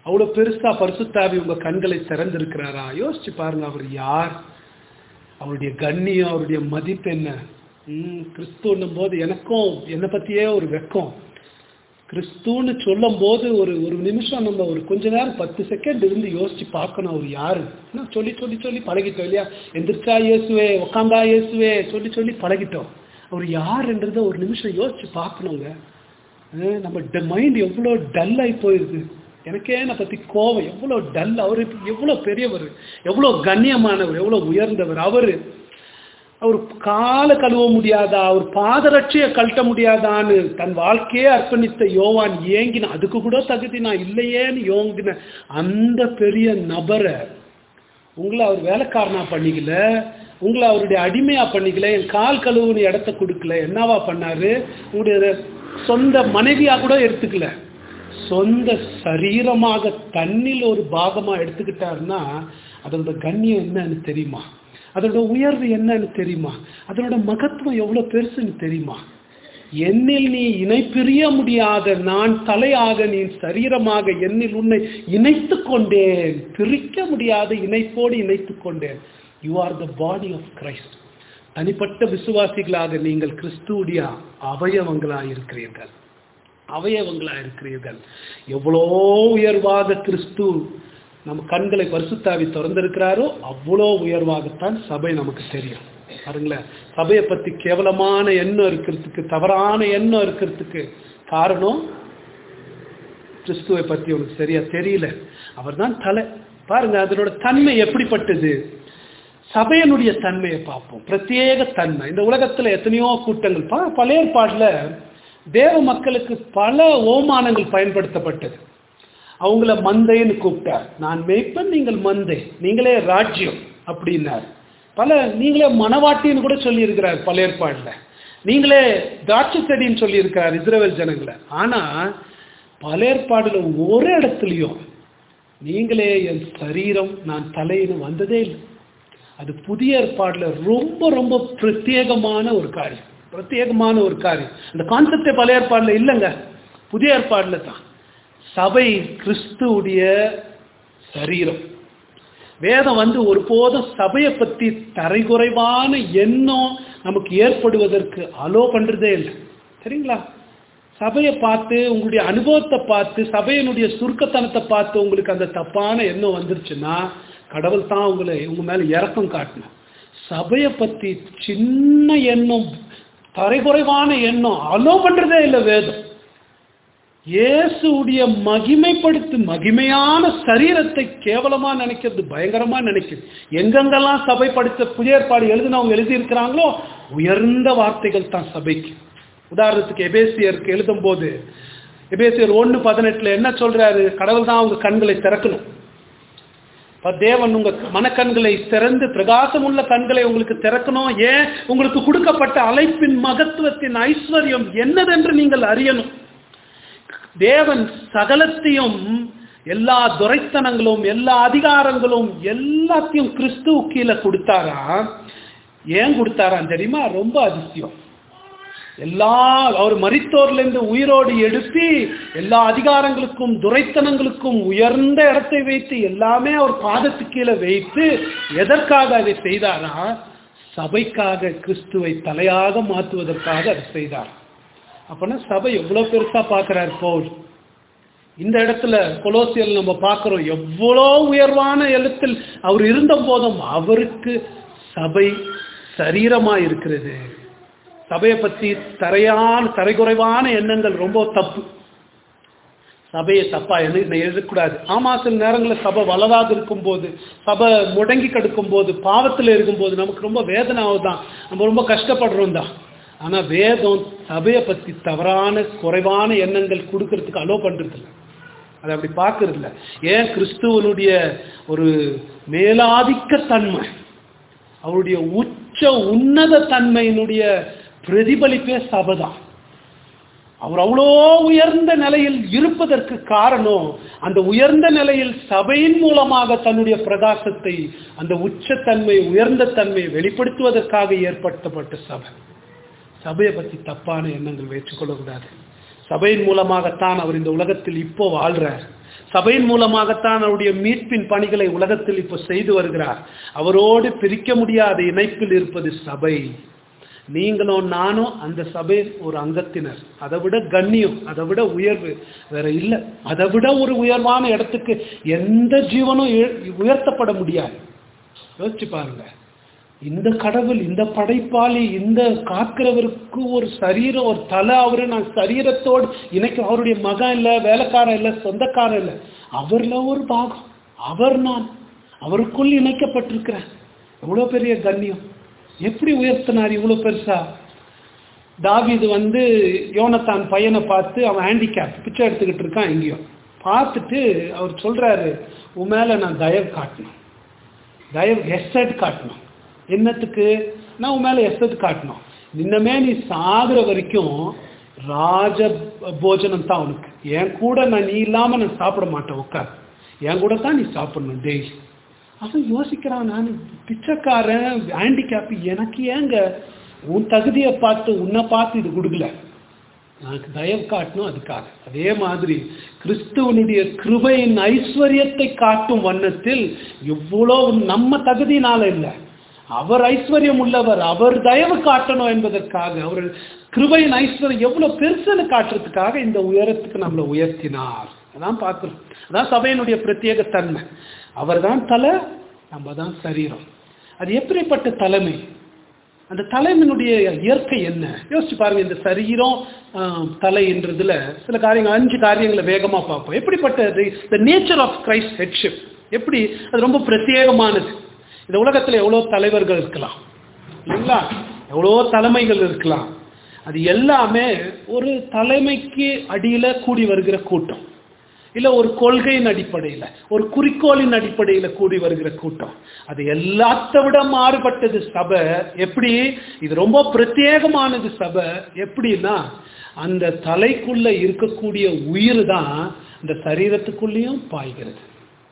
அவ்வளவு பெருசா பரிசுத்தாவி உங்க கண்களை திறந்திருக்கிறாரா யோசிச்சு பாருங்க அவர் யார் அவருடைய கண்ணியம் அவருடைய மதிப்பு என்ன ம் கிறிஸ்துன்னும் போது எனக்கும் என்னை பத்தியே ஒரு வெக்கம் கிறிஸ்துன்னு சொல்லும் போது ஒரு ஒரு நிமிஷம் நம்ம ஒரு கொஞ்ச நேரம் பத்து செகண்ட் இருந்து யோசிச்சு பார்க்கணும் அவர் யாரு ஏன்னா சொல்லி சொல்லி சொல்லி பழகிட்டோம் இல்லையா எந்திரிச்சா இயேசுவே உக்காந்தா இயேசுவே சொல்லி சொல்லி பழகிட்டோம் அவர் யாருன்றத ஒரு நிமிஷம் யோசிச்சு பார்க்கணுங்க அஹ் நம்ம மைண்ட் எவ்வளோ டல் ஆகி போயிருது எனக்கே என்னை பத்தி கோவம் எவ்வளோ டல் அவர் எவ்வளோ பெரியவர் எவ்வளோ கண்ணியமானவர் எவ்வளோ உயர்ந்தவர் அவர் அவர் காலை கழுவ முடியாதா அவர் பாதரட்சையை கழட்ட முடியாதான்னு தன் வாழ்க்கையே அர்ப்பணித்த யோவான் ஏங்கின அதுக்கு கூட தகுதி நான் இல்லையேன்னு யோங்கின அந்த பெரிய நபரை உங்களை அவர் வேலைக்காரனா பண்ணிக்கல உங்களை அவருடைய அடிமையா பண்ணிக்கல என் கால் கழுவுன்னு இடத்த கொடுக்கல என்னவா பண்ணாரு உங்களுடைய சொந்த மனைவியா கூட எடுத்துக்கல சொந்த சரீரமாக தன்னில் ஒரு பாகமா எடுத்துக்கிட்டாருன்னா அதோட கண்ணியம் என்னன்னு தெரியுமா அதோட உயர்வு என்னன்னு தெரியுமா அதனோட மகத்துவம் எவ்வளவு பெருசுன்னு தெரியுமா என்னில் நீ இணை பிரிய முடியாத நான் தலையாக நீ சரீரமாக என்னில் உன்னை இணைத்து கொண்டேன் பிரிக்க முடியாத இணைப்போடு இணைத்து கொண்டேன் you are the body of Christ தனிப்பட்ட விசுவாசிகளாக நீங்கள் கிறிஸ்துவுடைய அவயவங்களாக இருக்கிறீர்கள் அவயவங்களா இருக்கிறீர்கள் எவ்வளோ உயர்வாக கிறிஸ்து நம்ம கண்களை பரிசுத்தாவி திறந்திருக்கிறாரோ அவ்வளோ உயர்வாகத்தான் சபை நமக்கு தெரியும் பாருங்களேன் சபையை பத்தி கேவலமான எண்ணம் இருக்கிறதுக்கு தவறான எண்ணம் இருக்கிறதுக்கு காரணம் கிறிஸ்துவை பத்தி உனக்கு சரியா தெரியல அவர் தான் தலை பாருங்க அதனோட தன்மை எப்படிப்பட்டது சபையனுடைய தன்மையை பார்ப்போம் பிரத்யேக தன்மை இந்த உலகத்துல எத்தனையோ கூட்டங்கள் ப- பழைய ஏற்பாடுல தேவ மக்களுக்கு பல ஓமானங்கள் பயன்படுத்தப்பட்டது அவங்கள மந்தைன்னு கூப்பிட்டார் நான் மேய்ப்பன் நீங்கள் மந்தை நீங்களே ராஜ்யம் அப்படின்னார் பல நீங்களே மனவாட்டின்னு கூட சொல்லியிருக்கிறார் பல ஏற்பாடுல நீங்களே திராட்சை செடின்னு சொல்லியிருக்கிறார் இஸ்ரேல் ஜனங்களை ஆனா பல ஏற்பாடுல ஒரு இடத்துலையும் நீங்களே என் சரீரம் நான் தலைன்னு வந்ததே இல்லை அது புதிய ஏற்பாடுல ரொம்ப ரொம்ப பிரத்யேகமான ஒரு காரியம் பிரத்யேகமான ஒரு காரியம் அந்த கான்செப்டே பழைய ஏற்பாடுல இல்லைங்க புதிய ஏற்பாடுல தான் சபை கிறிஸ்துவுடைய சரீரம் வேதம் வந்து ஒருபோதும் சபையை பத்தி தரைகுறைவான எண்ணம் நமக்கு ஏற்படுவதற்கு அலோ பண்றதே இல்லை சரிங்களா சபையை பார்த்து உங்களுடைய அனுபவத்தை பார்த்து சபையினுடைய சுருக்கத்தனத்தை பார்த்து உங்களுக்கு அந்த தப்பான எண்ணம் வந்துருச்சுன்னா கடவுள் தான் உங்களை உங்க மேல இறக்கம் காட்டணும் சபையை பத்தி சின்ன எண்ணம் தரைகுறைவான எண்ணம் அலோ பண்றதே இல்லை வேதம் இயேசுடைய மகிமைப்படுத்து மகிமையான சரீரத்தை கேவலமா நினைக்கிறது பயங்கரமா நினைக்கிறது எங்கெங்கெல்லாம் சபை படித்த புதிய ஏற்பாடு எழுதினவங்க எழுதி இருக்கிறாங்களோ உயர்ந்த வார்த்தைகள் தான் சபைக்கு உதாரணத்துக்கு எபேசியருக்கு எழுதும் போது எபேசியர் ஒன்று பதினெட்டுல என்ன சொல்றாரு கடவுள் தான் அவங்க கண்களை திறக்கணும் அப்ப தேவன் உங்க மனக்கண்களை திறந்து பிரகாசம் உள்ள கண்களை உங்களுக்கு திறக்கணும் ஏன் உங்களுக்கு கொடுக்கப்பட்ட அழைப்பின் மகத்துவத்தின் ஐஸ்வர்யம் என்னதென்று நீங்கள் அறியணும் தேவன் சகலத்தையும் எல்லா துரைத்தனங்களும் எல்லா அதிகாரங்களும் எல்லாத்தையும் கிறிஸ்துவ கீழே கொடுத்தாரா ஏன் கொடுத்தாராம் தெரியுமா ரொம்ப அதிசயம் எல்லா அவர் மரித்தோர்ல இருந்து உயிரோடு எழுப்பி எல்லா அதிகாரங்களுக்கும் துரைத்தனங்களுக்கும் உயர்ந்த இடத்தை வைத்து எல்லாமே அவர் பாதத்து கீழே வைத்து எதற்காக அதை செய்தாரா சபைக்காக கிறிஸ்துவை தலையாக மாற்றுவதற்காக அதை செய்தார் அப்பனா சபை எவ்வளவு பெருசா பார்க்கிறார் பவுல் இந்த இடத்துல கொலோசியல் நம்ம பார்க்கிறோம் எவ்வளோ உயர்வான எழுத்தில் அவர் இருந்த போதும் அவருக்கு சபை சரீரமா இருக்கிறது சபையை பத்தி தரையான தரைக்குறைவான எண்ணங்கள் ரொம்ப தப்பு சபையை தப்பா என்ன எழுதக்கூடாது ஆமா சில நேரங்களில் சபை வளராது இருக்கும்போது சபை முடங்கி கிடக்கும் போது பாவத்தில் இருக்கும்போது நமக்கு ரொம்ப வேதனை ஆகுதான் நம்ம ரொம்ப கஷ்டப்படுறோம் தான் ஆனா வேதம் சபையை பத்தி தவறான குறைவான எண்ணங்கள் கொடுக்கறதுக்கு அலோ பண்றது இல்லை அதை அப்படி பார்க்கறது இல்லை ஏன் கிறிஸ்துவனுடைய ஒரு மேலாதிக்க தன்மை அவருடைய உச்ச உன்னத தன்மையினுடைய பிரதிபலிப்பே சபைதான் அவர் அவ்வளோ உயர்ந்த நிலையில் இருப்பதற்கு காரணம் அந்த உயர்ந்த நிலையில் சபையின் மூலமாக தன்னுடைய பிரகாசத்தை அந்த உச்சத்தன்மை உயர்ந்த தன்மையை வெளிப்படுத்துவதற்காக ஏற்படுத்தப்பட்ட சபை சபையை பற்றி தப்பான எண்ணங்கள் வச்சுக்கொள்ளக்கூடாது சபையின் மூலமாகத்தான் அவர் இந்த உலகத்தில் இப்போ வாழ்றார் சபையின் மூலமாகத்தான் அவருடைய மீட்பின் பணிகளை உலகத்தில் இப்போ செய்து வருகிறார் அவரோடு பிரிக்க முடியாத இணைப்பில் இருப்பது சபை நீங்களும் நானும் அந்த சபையின் ஒரு அங்கத்தினர் அதை விட கண்ணியம் அதை விட உயர்வு வேற இல்லை அதை விட ஒரு உயர்வான இடத்துக்கு எந்த ஜீவனும் உய- உயர்த்தப்பட முடியாது யோசிச்சு பாருங்க இந்த கடவுள் இந்த படைப்பாளி இந்த காக்கிறவருக்கு ஒரு சரீரம் ஒரு தலை அவரு நான் சரீரத்தோடு இணைக்க அவருடைய மகன் இல்லை வேலைக்காரன் இல்லை சொந்தக்காரன் இல்லை அவர்ல ஒரு பாகம் அவர் நான் அவருக்குள் இணைக்கப்பட்டிருக்கிறேன் எவ்வளோ பெரிய கண்ணியம் எப்படி உயர்த்தினார் இவ்வளோ பெருசா தாவீது வந்து யோனத்தான் பையனை பார்த்து அவன் ஹேண்டிகேப் பிச்சை எடுத்துக்கிட்டு இருக்கான் எங்கேயோ பார்த்துட்டு அவர் சொல்றாரு உன் மேல நான் தயவு காட்டணும் தயவு எஸ்எட் காட்டணும் என்னத்துக்கு நான் உன் மேல எஸ்எட் காட்டணும் இன்னமே நீ சாகுற வரைக்கும் ராஜ போஜனம் தான் உனக்கு என் கூட நான் நீ இல்லாம நான் சாப்பிட மாட்டேன் உட்கார் என் கூட தான் நீ சாப்பிடணும் டெய்லி அவன் யோசிக்கிறான் நான் பிச்சைக்காரன் ஹேண்டிகேப் எனக்கு ஏங்க உன் தகுதியை பார்த்து உன்னை பார்த்து இது கொடுக்கல எனக்கு தயவு காட்டணும் அதுக்காக அதே மாதிரி கிறிஸ்துவனுடைய கிருபையின் ஐஸ்வர்யத்தை காட்டும் வண்ணத்தில் எவ்வளோ நம்ம தகுதியினால இல்லை அவர் ஐஸ்வர்யம் உள்ளவர் அவர் தயவு காட்டணும் என்பதற்காக அவர் கிருபையின் ஐஸ்வர்யம் எவ்வளவு பெருசுன்னு காட்டுறதுக்காக இந்த உயரத்துக்கு நம்மளை உயர்த்தினார் அதான் பார்க்கிறோம் அதான் சபையினுடைய பிரத்யேக தன்மை அவர் தான் தலை நம்ம தான் சரீரம் அது எப்படிப்பட்ட தலைமை அந்த தலைமையினுடைய இயற்கை என்ன யோசிச்சு பாருங்க இந்த சரீரம் ஆஹ், தலை என்றதுல சில காரியங்கள் அஞ்சு காரியங்களை வேகமா பார்ப்போம் எப்படிப்பட்டது the nature of Christ headship எப்படி அது ரொம்ப பிரத்யேகமானது இந்த உலகத்துல எவ்வளோ தலைவர்கள் இருக்கலாம் இல்லைங்களா எவ்வளோ தலைமைகள் இருக்கலாம் அது எல்லாமே ஒரு தலைமைக்கு அடியில கூடி வருகிற கூட்டம் இல்ல ஒரு கொள்கையின் அடிப்படையில் ஒரு குறிக்கோளின் அடிப்படையில் கூடி வருகிற கூட்டம் அது எல்லாத்த விட மாறுபட்டது சபை எப்படி இது ரொம்ப பிரத்யேகமானது சபை எப்படின்னா அந்த தலைக்குள்ள இருக்கக்கூடிய உயிர் தான் இந்த சரீரத்துக்குள்ளேயும் பாய்கிறது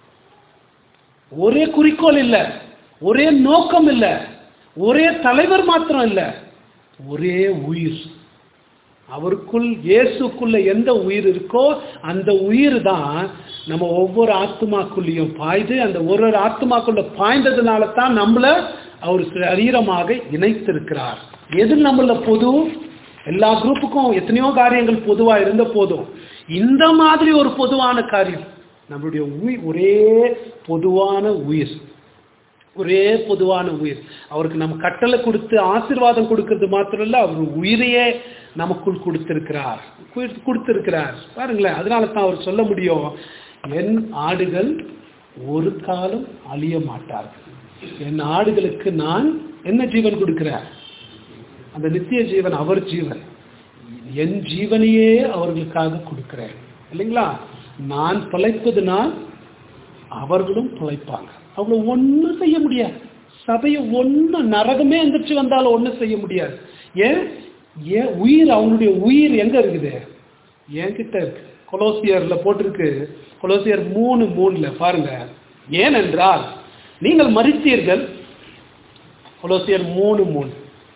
ஒரே குறிக்கோள் இல்ல ஒரே நோக்கம் இல்ல ஒரே தலைவர் மாத்திரம் இல்ல ஒரே உயிர் அவருக்குள் இயேசுக்குள்ள எந்த உயிர் இருக்கோ அந்த உயிர் தான் நம்ம ஒவ்வொரு ஆத்மாக்குள்ளேயும் பாய்ந்து அந்த ஒரு ஒரு ஆத்மாக்குள்ள பாய்ந்ததுனால தான் நம்மள அவர் சரீரமாக இணைத்திருக்கிறார் எது நம்மள பொது எல்லா குரூப்புக்கும் எத்தனையோ காரியங்கள் பொதுவா இருந்த போதும் இந்த மாதிரி ஒரு பொதுவான காரியம் நம்மளுடைய உயிர் ஒரே பொதுவான உயிர் ஒரே பொதுவான உயிர் அவருக்கு நம்ம கட்டளை கொடுத்து ஆசீர்வாதம் கொடுக்கிறது மாத்திரம் இல்ல அவர் உயிரையே நமக்குள் கொடுத்திருக்கிறார் கு- கொடுத்திருக்கிறார் பாருங்களேன் அதனால தான் அவர் சொல்ல முடியும் என் ஆடுகள் ஒரு காலம் அழிய மாட்டார்கள் என் ஆடுகளுக்கு நான் என்ன ஜீவன் கொடுக்கிறேன் அந்த நித்திய ஜீவன் அவர் ஜீவன் என் ஜீவனையே அவர்களுக்காக கொடுக்கிறேன் இல்லைங்களா நான் பிழைப்பதுனால் அவர்களும் பிழைப்பாங்க அவங்கள ஒண்ணும் செய்ய முடியாது சபையை ஒண்ணும் நரகமே எந்திரிச்சு வந்தாலும் ஒண்ணும் செய்ய முடியாது ஏன் ஏன் உயிர் அவங்களுடைய உயிர் எங்க இருக்குது என்கிட்ட இருக்கு கொலோசியர்ல போட்டிருக்கு கொலோசியர் மூணு மூணுல பாருங்க ஏனென்றால் நீங்கள் மறித்தீர்கள் கொலோசியர் மூணு மூணு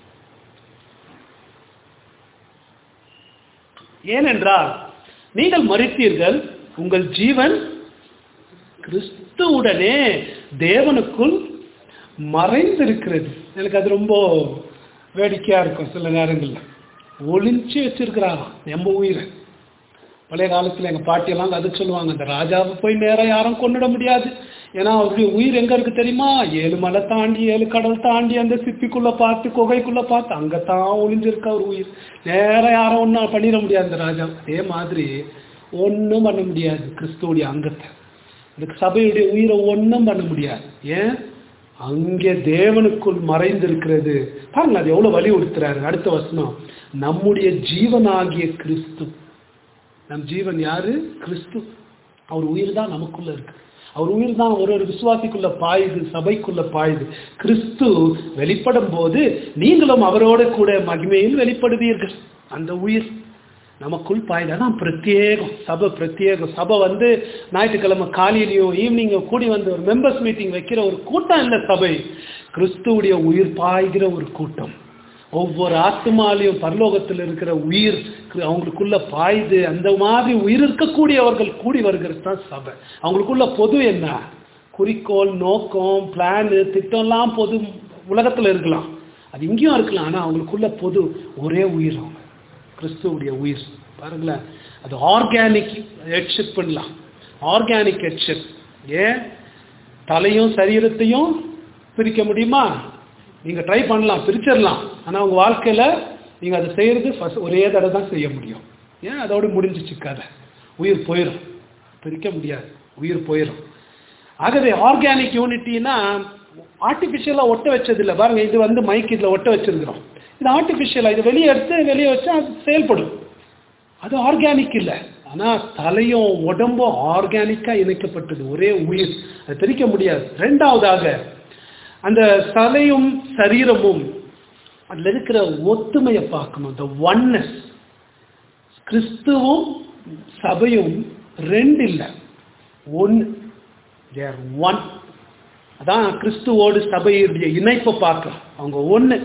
ஏனென்றால் நீங்கள் மறித்தீர்கள் உங்கள் ஜீவன் கிறிஸ்துவுடனே தேவனுக்குள் மறைந்திருக்கிறது எனக்கு அது ரொம்ப வேடிக்கையா இருக்கும் சில நேரங்கள்ல ஒளிஞ்சு வச்சிருக்கிறாராம் நம்ம உயிரை பழைய காலத்துல எங்க பாட்டியெல்லாம் அது சொல்லுவாங்க அந்த ராஜாவை போய் நேரா யாரும் கொண்டுட முடியாது ஏன்னா அவருடைய உயிர் எங்க இருக்கு தெரியுமா ஏழு மலை தாண்டி ஏழு கடல் தாண்டி அந்த சிப்பிக்குள்ள பார்த்து குகைக்குள்ள பார்த்து அங்கத்தான் ஒளிஞ்சிருக்கு அவர் உயிர் நேரா யாரும் ஒன்றும் பண்ணிட முடியாது அந்த ராஜா அதே மாதிரி ஒன்றும் பண்ண முடியாது கிறிஸ்துவுடைய அங்கத்தை இந்த சபையுடைய உயிரை ஒன்றும் பண்ண முடியாது ஏன் அங்கே தேவனுக்குள் மறைந்திருக்கிறது பாருங்க அது எவ்வளவு வலியுறுத்துறாரு அடுத்த வசனம் நம்முடைய ஜீவனாகிய கிறிஸ்து நம் ஜீவன் யாரு கிறிஸ்து அவர் உயிர் தான் நமக்குள்ள இருக்கு அவர் உயிர் தான் ஒரு ஒரு விசுவாசிக்குள்ள பாயுது சபைக்குள்ள பாயுது கிறிஸ்து வெளிப்படும் போது நீங்களும் அவரோட கூட மகிமையில் வெளிப்படுவீர்கள் அந்த உயிர் நமக்குள் பாயுது அதான் பிரத்யேகம் சபை பிரத்யேகம் சபை வந்து ஞாயிற்றுக்கிழமை காலையிலையும் ஈவினிங்கும் கூடி வந்து ஒரு மெம்பர்ஸ் மீட்டிங் வைக்கிற ஒரு கூட்டம் இல்லை சபை கிறிஸ்துவுடைய உயிர் பாய்கிற ஒரு கூட்டம் ஒவ்வொரு ஆத்மாலையும் பரலோகத்தில் இருக்கிற உயிர் கு- அவங்களுக்குள்ள பாயுது அந்த மாதிரி உயிர் இருக்கக்கூடியவர்கள் கூடி வருகிறது தான் சபை அவங்களுக்குள்ள பொது என்ன குறிக்கோள் நோக்கம் பிளானு திட்டம்லாம் பொது உலகத்தில் இருக்கலாம் அது இங்கேயும் இருக்கலாம் ஆனால் அவங்களுக்குள்ள பொது ஒரே உயிர் அவங்க கிறிஸ்துவுடைய உயிர் பாருங்களேன் அது ஆர்கானிக் ஹெட்ஷிப் பண்ணலாம் ஆர்கானிக் ஹெட்ஷிப் ஏன் தலையும் சரீரத்தையும் பிரிக்க முடியுமா நீங்க ட்ரை பண்ணலாம் பிரிச்சிடலாம் ஆனா உங்க வாழ்க்கையில நீங்க அதை செய்யறது first ஒரே தடவை தான் செய்ய முடியும் ஏன் அதோட முடிஞ்சிச்சு கதை உயிர் போயிடும் பிரிக்க முடியாது உயிர் போயிடும் ஆகவே ஆர்கானிக் யூனிட்டினா ஆர்டிஃபிஷியலாக ஒட்ட வச்சது இல்லை பாருங்க இது வந்து மைக் இதில் ஒட்ட வச்சிருக்கிறோம் இது ஆர்டிஃபிஷியலாக இது வெளியே எடுத்து வெளியே வச்சா அது செயல்படும் அது ஆர்கானிக் இல்லை ஆனால் தலையும் உடம்பும் ஆர்கானிக்காக இணைக்கப்பட்டது ஒரே உயிர் அது பிரிக்க முடியாது ரெண்டாவதாக அந்த தலையும் சரீரமும் அதில் இருக்கிற ஒத்துமையை பார்க்கணும் இந்த ஒன்னஸ் கிறிஸ்துவும் சபையும் ரெண்டு இல்லை ஒன்று தேர் ஒன் அதான் கிறிஸ்துவோடு சபையுடைய இணைப்பை பார்க்கலாம் அவங்க ஒன்று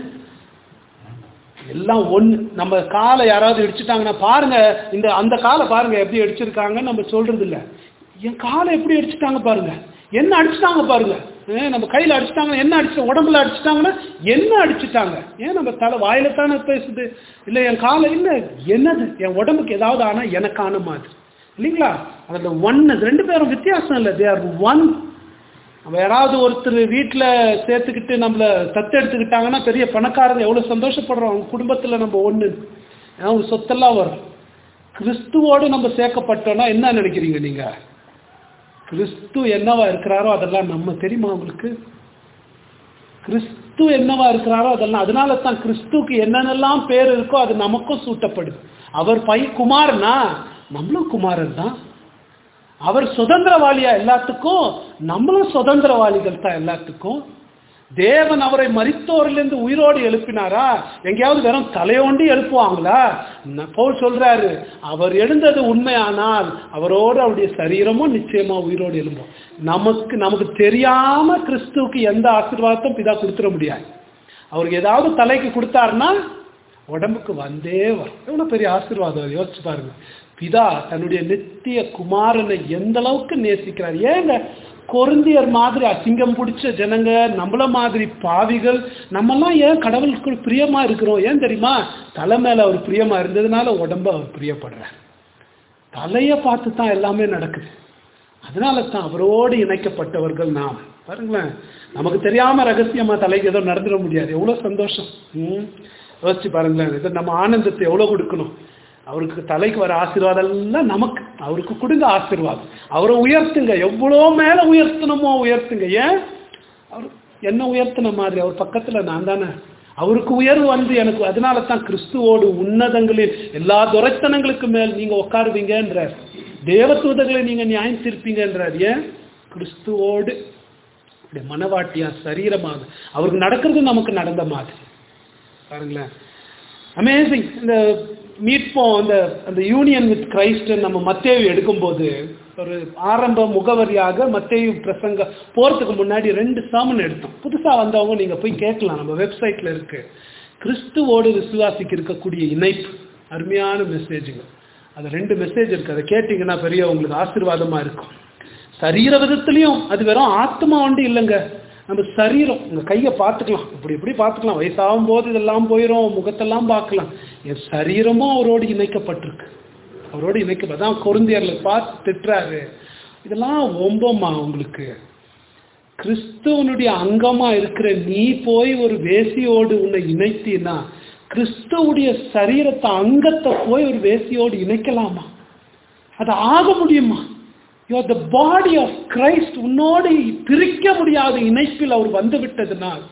எல்லாம் ஒன்று நம்ம காலை யாராவது இடிச்சிட்டாங்கன்னா பாருங்க இந்த அந்த காலை பாருங்க எப்படி அடிச்சிருக்காங்கன்னு நம்ம சொல்றது இல்ல என் காலை எப்படி அடிச்சிட்டாங்க பாருங்க என்ன அடிச்சிட்டாங்க பாருங்க ஏன் நம்ம கையில் அடிச்சிட்டாங்க என்ன அடிச்சு உடம்புல அடிச்சிட்டாங்கன்னா என்ன அடிச்சிட்டாங்க ஏன் நம்ம தலை வாயில தானே பேசுது இல்லை என் காலை இல்லை என்னது என் உடம்புக்கு ஏதாவது ஆனால் எனக்கான மாதிரி இல்லைங்களா அதில் ஒன்று ரெண்டு பேரும் வித்தியாசம் இல்லை தே ஆர் ஒன் நம்ம யாராவது ஒருத்தர் வீட்டில் சேர்த்துக்கிட்டு நம்மளை தத்து எடுத்துக்கிட்டாங்கன்னா பெரிய பணக்காரங்க எவ்வளோ சந்தோஷப்படுறோம் அவங்க குடும்பத்தில் நம்ம ஒன்று அவங்க சொத்தெல்லாம் வரும் கிறிஸ்துவோடு நம்ம சேர்க்கப்பட்டோம்னா என்ன நினைக்கிறீங்க நீங்கள் கிறிஸ்து என்னவா இருக்கிறாரோ அதெல்லாம் நம்ம தெரியுமா உங்களுக்கு கிறிஸ்து என்னவா இருக்கிறாரோ அதெல்லாம் அதனால தான் கிறிஸ்துக்கு என்னென்னலாம் பேர் இருக்கோ அது நமக்கும் சூட்டப்படுது அவர் பை குமாரனா நம்மளும் குமாரன் தான் அவர் சுதந்திரவாளியா எல்லாத்துக்கும் நம்மளும் சுதந்திரவாளிகள் தான் எல்லாத்துக்கும் தேவன் அவரை மரித்தோரிலிருந்து உயிரோடு எழுப்பினாரா எங்கேயாவது வெறும் தலையோண்டி எழுப்புவாங்களா ந- பவுல் சொல்றாரு அவர் எழுந்தது உண்மையானால் அவரோடு அவருடைய சரீரமும் நிச்சயமா உயிரோடு எழும்பும் நமக்கு நமக்கு தெரியாம கிறிஸ்துவுக்கு எந்த ஆசீர்வாதத்தையும் பிதா கொடுத்துட முடியாது அவருக்கு ஏதாவது தலைக்கு கொடுத்தாருன்னா உடம்புக்கு வந்தே வரும் எவ்வளவு பெரிய ஆசீர்வாதம் அது யோசிச்சு பாருங்க பிதா தன்னுடைய நித்திய குமாரனை எந்த அளவுக்கு நேசிக்கிறார் ஏங்க கொருந்தியர் மாதிரி அசிங்கம் பிடிச்ச ஜனங்க நம்மள மாதிரி பாவிகள் நம்மெல்லாம் ஏன் கடவுளுக்கு பிரியமா இருக்கிறோம் ஏன் தெரியுமா தலை மேல அவர் பிரியமா இருந்ததுனால உடம்ப அவர் பிரியப்படுறார் தலையை பார்த்து தான் எல்லாமே நடக்குது அதனால தான் அவரோடு இணைக்கப்பட்டவர்கள் நாம் பாருங்களேன் நமக்கு தெரியாம ரகசியமா தலைக்கு ஏதோ நடந்துட முடியாது எவ்வளவு சந்தோஷம் ம் யோசிச்சு பாருங்களேன் இதை நம்ம ஆனந்தத்தை எவ்வளவு கொடுக்கணும் அவருக்கு தலைக்கு வர ஆசீர்வாதம் எல்லாம் நமக்கு அவருக்கு கொடுங்க ஆசீர்வாதம் அவரை உயர்த்துங்க எவ்வளோ மேல உயர்த்தணுமோ உயர்த்துங்க ஏன் அவர் என்ன உயர்த்தின மாதிரி அவர் பக்கத்துல நான் தானே அவருக்கு உயர்வு வந்து எனக்கு அதனால தான் கிறிஸ்துவோடு உன்னதங்களில் எல்லா துரைத்தனங்களுக்கு மேல் நீங்க உட்காருவீங்கன்றார் தேவதூதர்களை நீங்க நியாயம் தீர்ப்பீங்கன்றார் ஏன் கிறிஸ்துவோடு அப்படி மனவாட்டியா சரீரமாக அவருக்கு நடக்கிறது நமக்கு நடந்த மாதிரி பாருங்களேன் அமேசிங் இந்த மீட்போம் அந்த அந்த யூனியன் வித் கிரைஸ்ட் நம்ம மத்தேயு எடுக்கும்போது ஒரு ஆரம்ப முகவரியாக மத்தேயு பிரசங்க போறதுக்கு முன்னாடி ரெண்டு சாமன் எடுத்தோம் புதுசா வந்தவங்க நீங்க போய் கேட்கலாம் நம்ம வெப்சைட்ல இருக்கு கிறிஸ்துவோடு விசுவாசிக்கு இருக்கக்கூடிய இணைப்பு அருமையான மெசேஜுங்க அது ரெண்டு மெசேஜ் இருக்கு அதை கேட்டீங்கன்னா பெரிய உங்களுக்கு ஆசீர்வாதமா இருக்கும் சரீர விதத்துலயும் அது வெறும் ஆத்மா ஒன்று இல்லைங்க நம்ம சரீரம் உங்க கையை பார்த்துக்கலாம் இப்படி இப்படி பார்த்துக்கலாம் வயசாகும் போது இதெல்லாம் போயிடும் முகத்தெல்லாம் பார்க்கலாம் என் சரீரமும் அவரோடு இணைக்கப்பட்டிருக்கு அவரோடு இணைக்க அதான் குருந்தியர்ல பார்த்து திட்டுறாரு இதெல்லாம் ஒம்பமா உங்களுக்கு கிறிஸ்துவனுடைய அங்கமா இருக்கிற நீ போய் ஒரு வேசியோடு உன்னை இணைத்தீன்னா கிறிஸ்துவுடைய சரீரத்தை அங்கத்தை போய் ஒரு வேசியோடு இணைக்கலாமா அது ஆக முடியுமா you are the body of Christ உன்னோடு பிரிக்க முடியாத இணைப்பில் அவர் வந்து விட்டதுனால்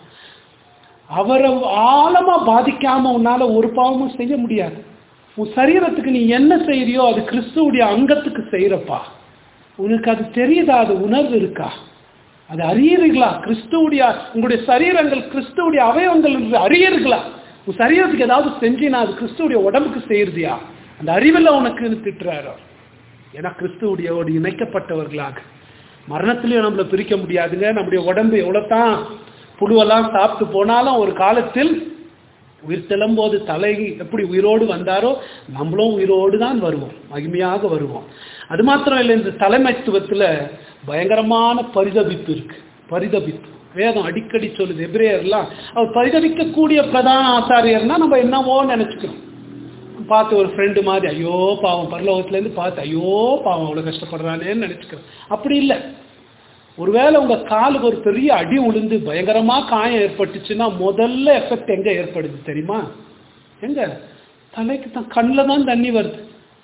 அவரை ஆழமா பாதிக்காம உன்னால ஒரு பாவமும் செய்ய முடியாது உன் சரீரத்துக்கு நீ என்ன செய்யறியோ அது கிறிஸ்துவுடைய அங்கத்துக்கு செய்யறப்பா உனக்கு அது தெரியுதா அது உணர்வு இருக்கா அது அறியறீங்களா கிறிஸ்துவுடைய உங்களுடைய சரீரங்கள் கிறிஸ்துவுடைய அவயவங்கள் என்று அறியறீங்களா உன் சரீரத்துக்கு ஏதாவது செஞ்சினா அது கிறிஸ்துவுடைய உடம்புக்கு செய்யறதியா அந்த அறிவில் உனக்கு திட்டுறாரு அவர். ஏன்னா கிறிஸ்துவோடு இணைக்கப்பட்டவர்களாக மரணத்திலையும் நம்மளை பிரிக்க முடியாதுங்க நம்முடைய உடம்பு எவ்வளவுதான் புழுவெல்லாம் சாப்பிட்டு போனாலும் ஒரு காலத்தில் உயிர் தெழும்போது தலை எப்படி உயிரோடு வந்தாரோ நம்மளும் உயிரோடு தான் வருவோம் மகிமையாக வருவோம் அது மாத்திரம் இல்லை இந்த தலைமைத்துவத்துல பயங்கரமான பரிதபிப்பு இருக்கு பரிதபிப்பு வேதம் அடிக்கடி சொல்லுது எபிரேயர்லாம் அவர் பரிதபிக்கக்கூடிய பிரதான ஆசாரியர்னா நம்ம என்னவோ நினைச்சுக்கிறோம் பார்த்து ஒரு ஃப்ரெண்டு மாதிரி ஐயோ பாவம் பரலோகத்துலேருந்து பார்த்து ஐயோ பாவம் அவ்வளோ கஷ்டப்படுறானேன்னு நினச்சிக்கிறோம் அப்படி இல்லை ஒருவேளை உங்க காலுக்கு ஒரு பெரிய அடி உளுந்து பயங்கரமா காயம் ஏற்பட்டுச்சுன்னா முதல்ல எஃபெக்ட் எங்க ஏற்படுது தெரியுமா எங்க தலைக்கு தான் கண்ணில் தான் தண்ணி வருது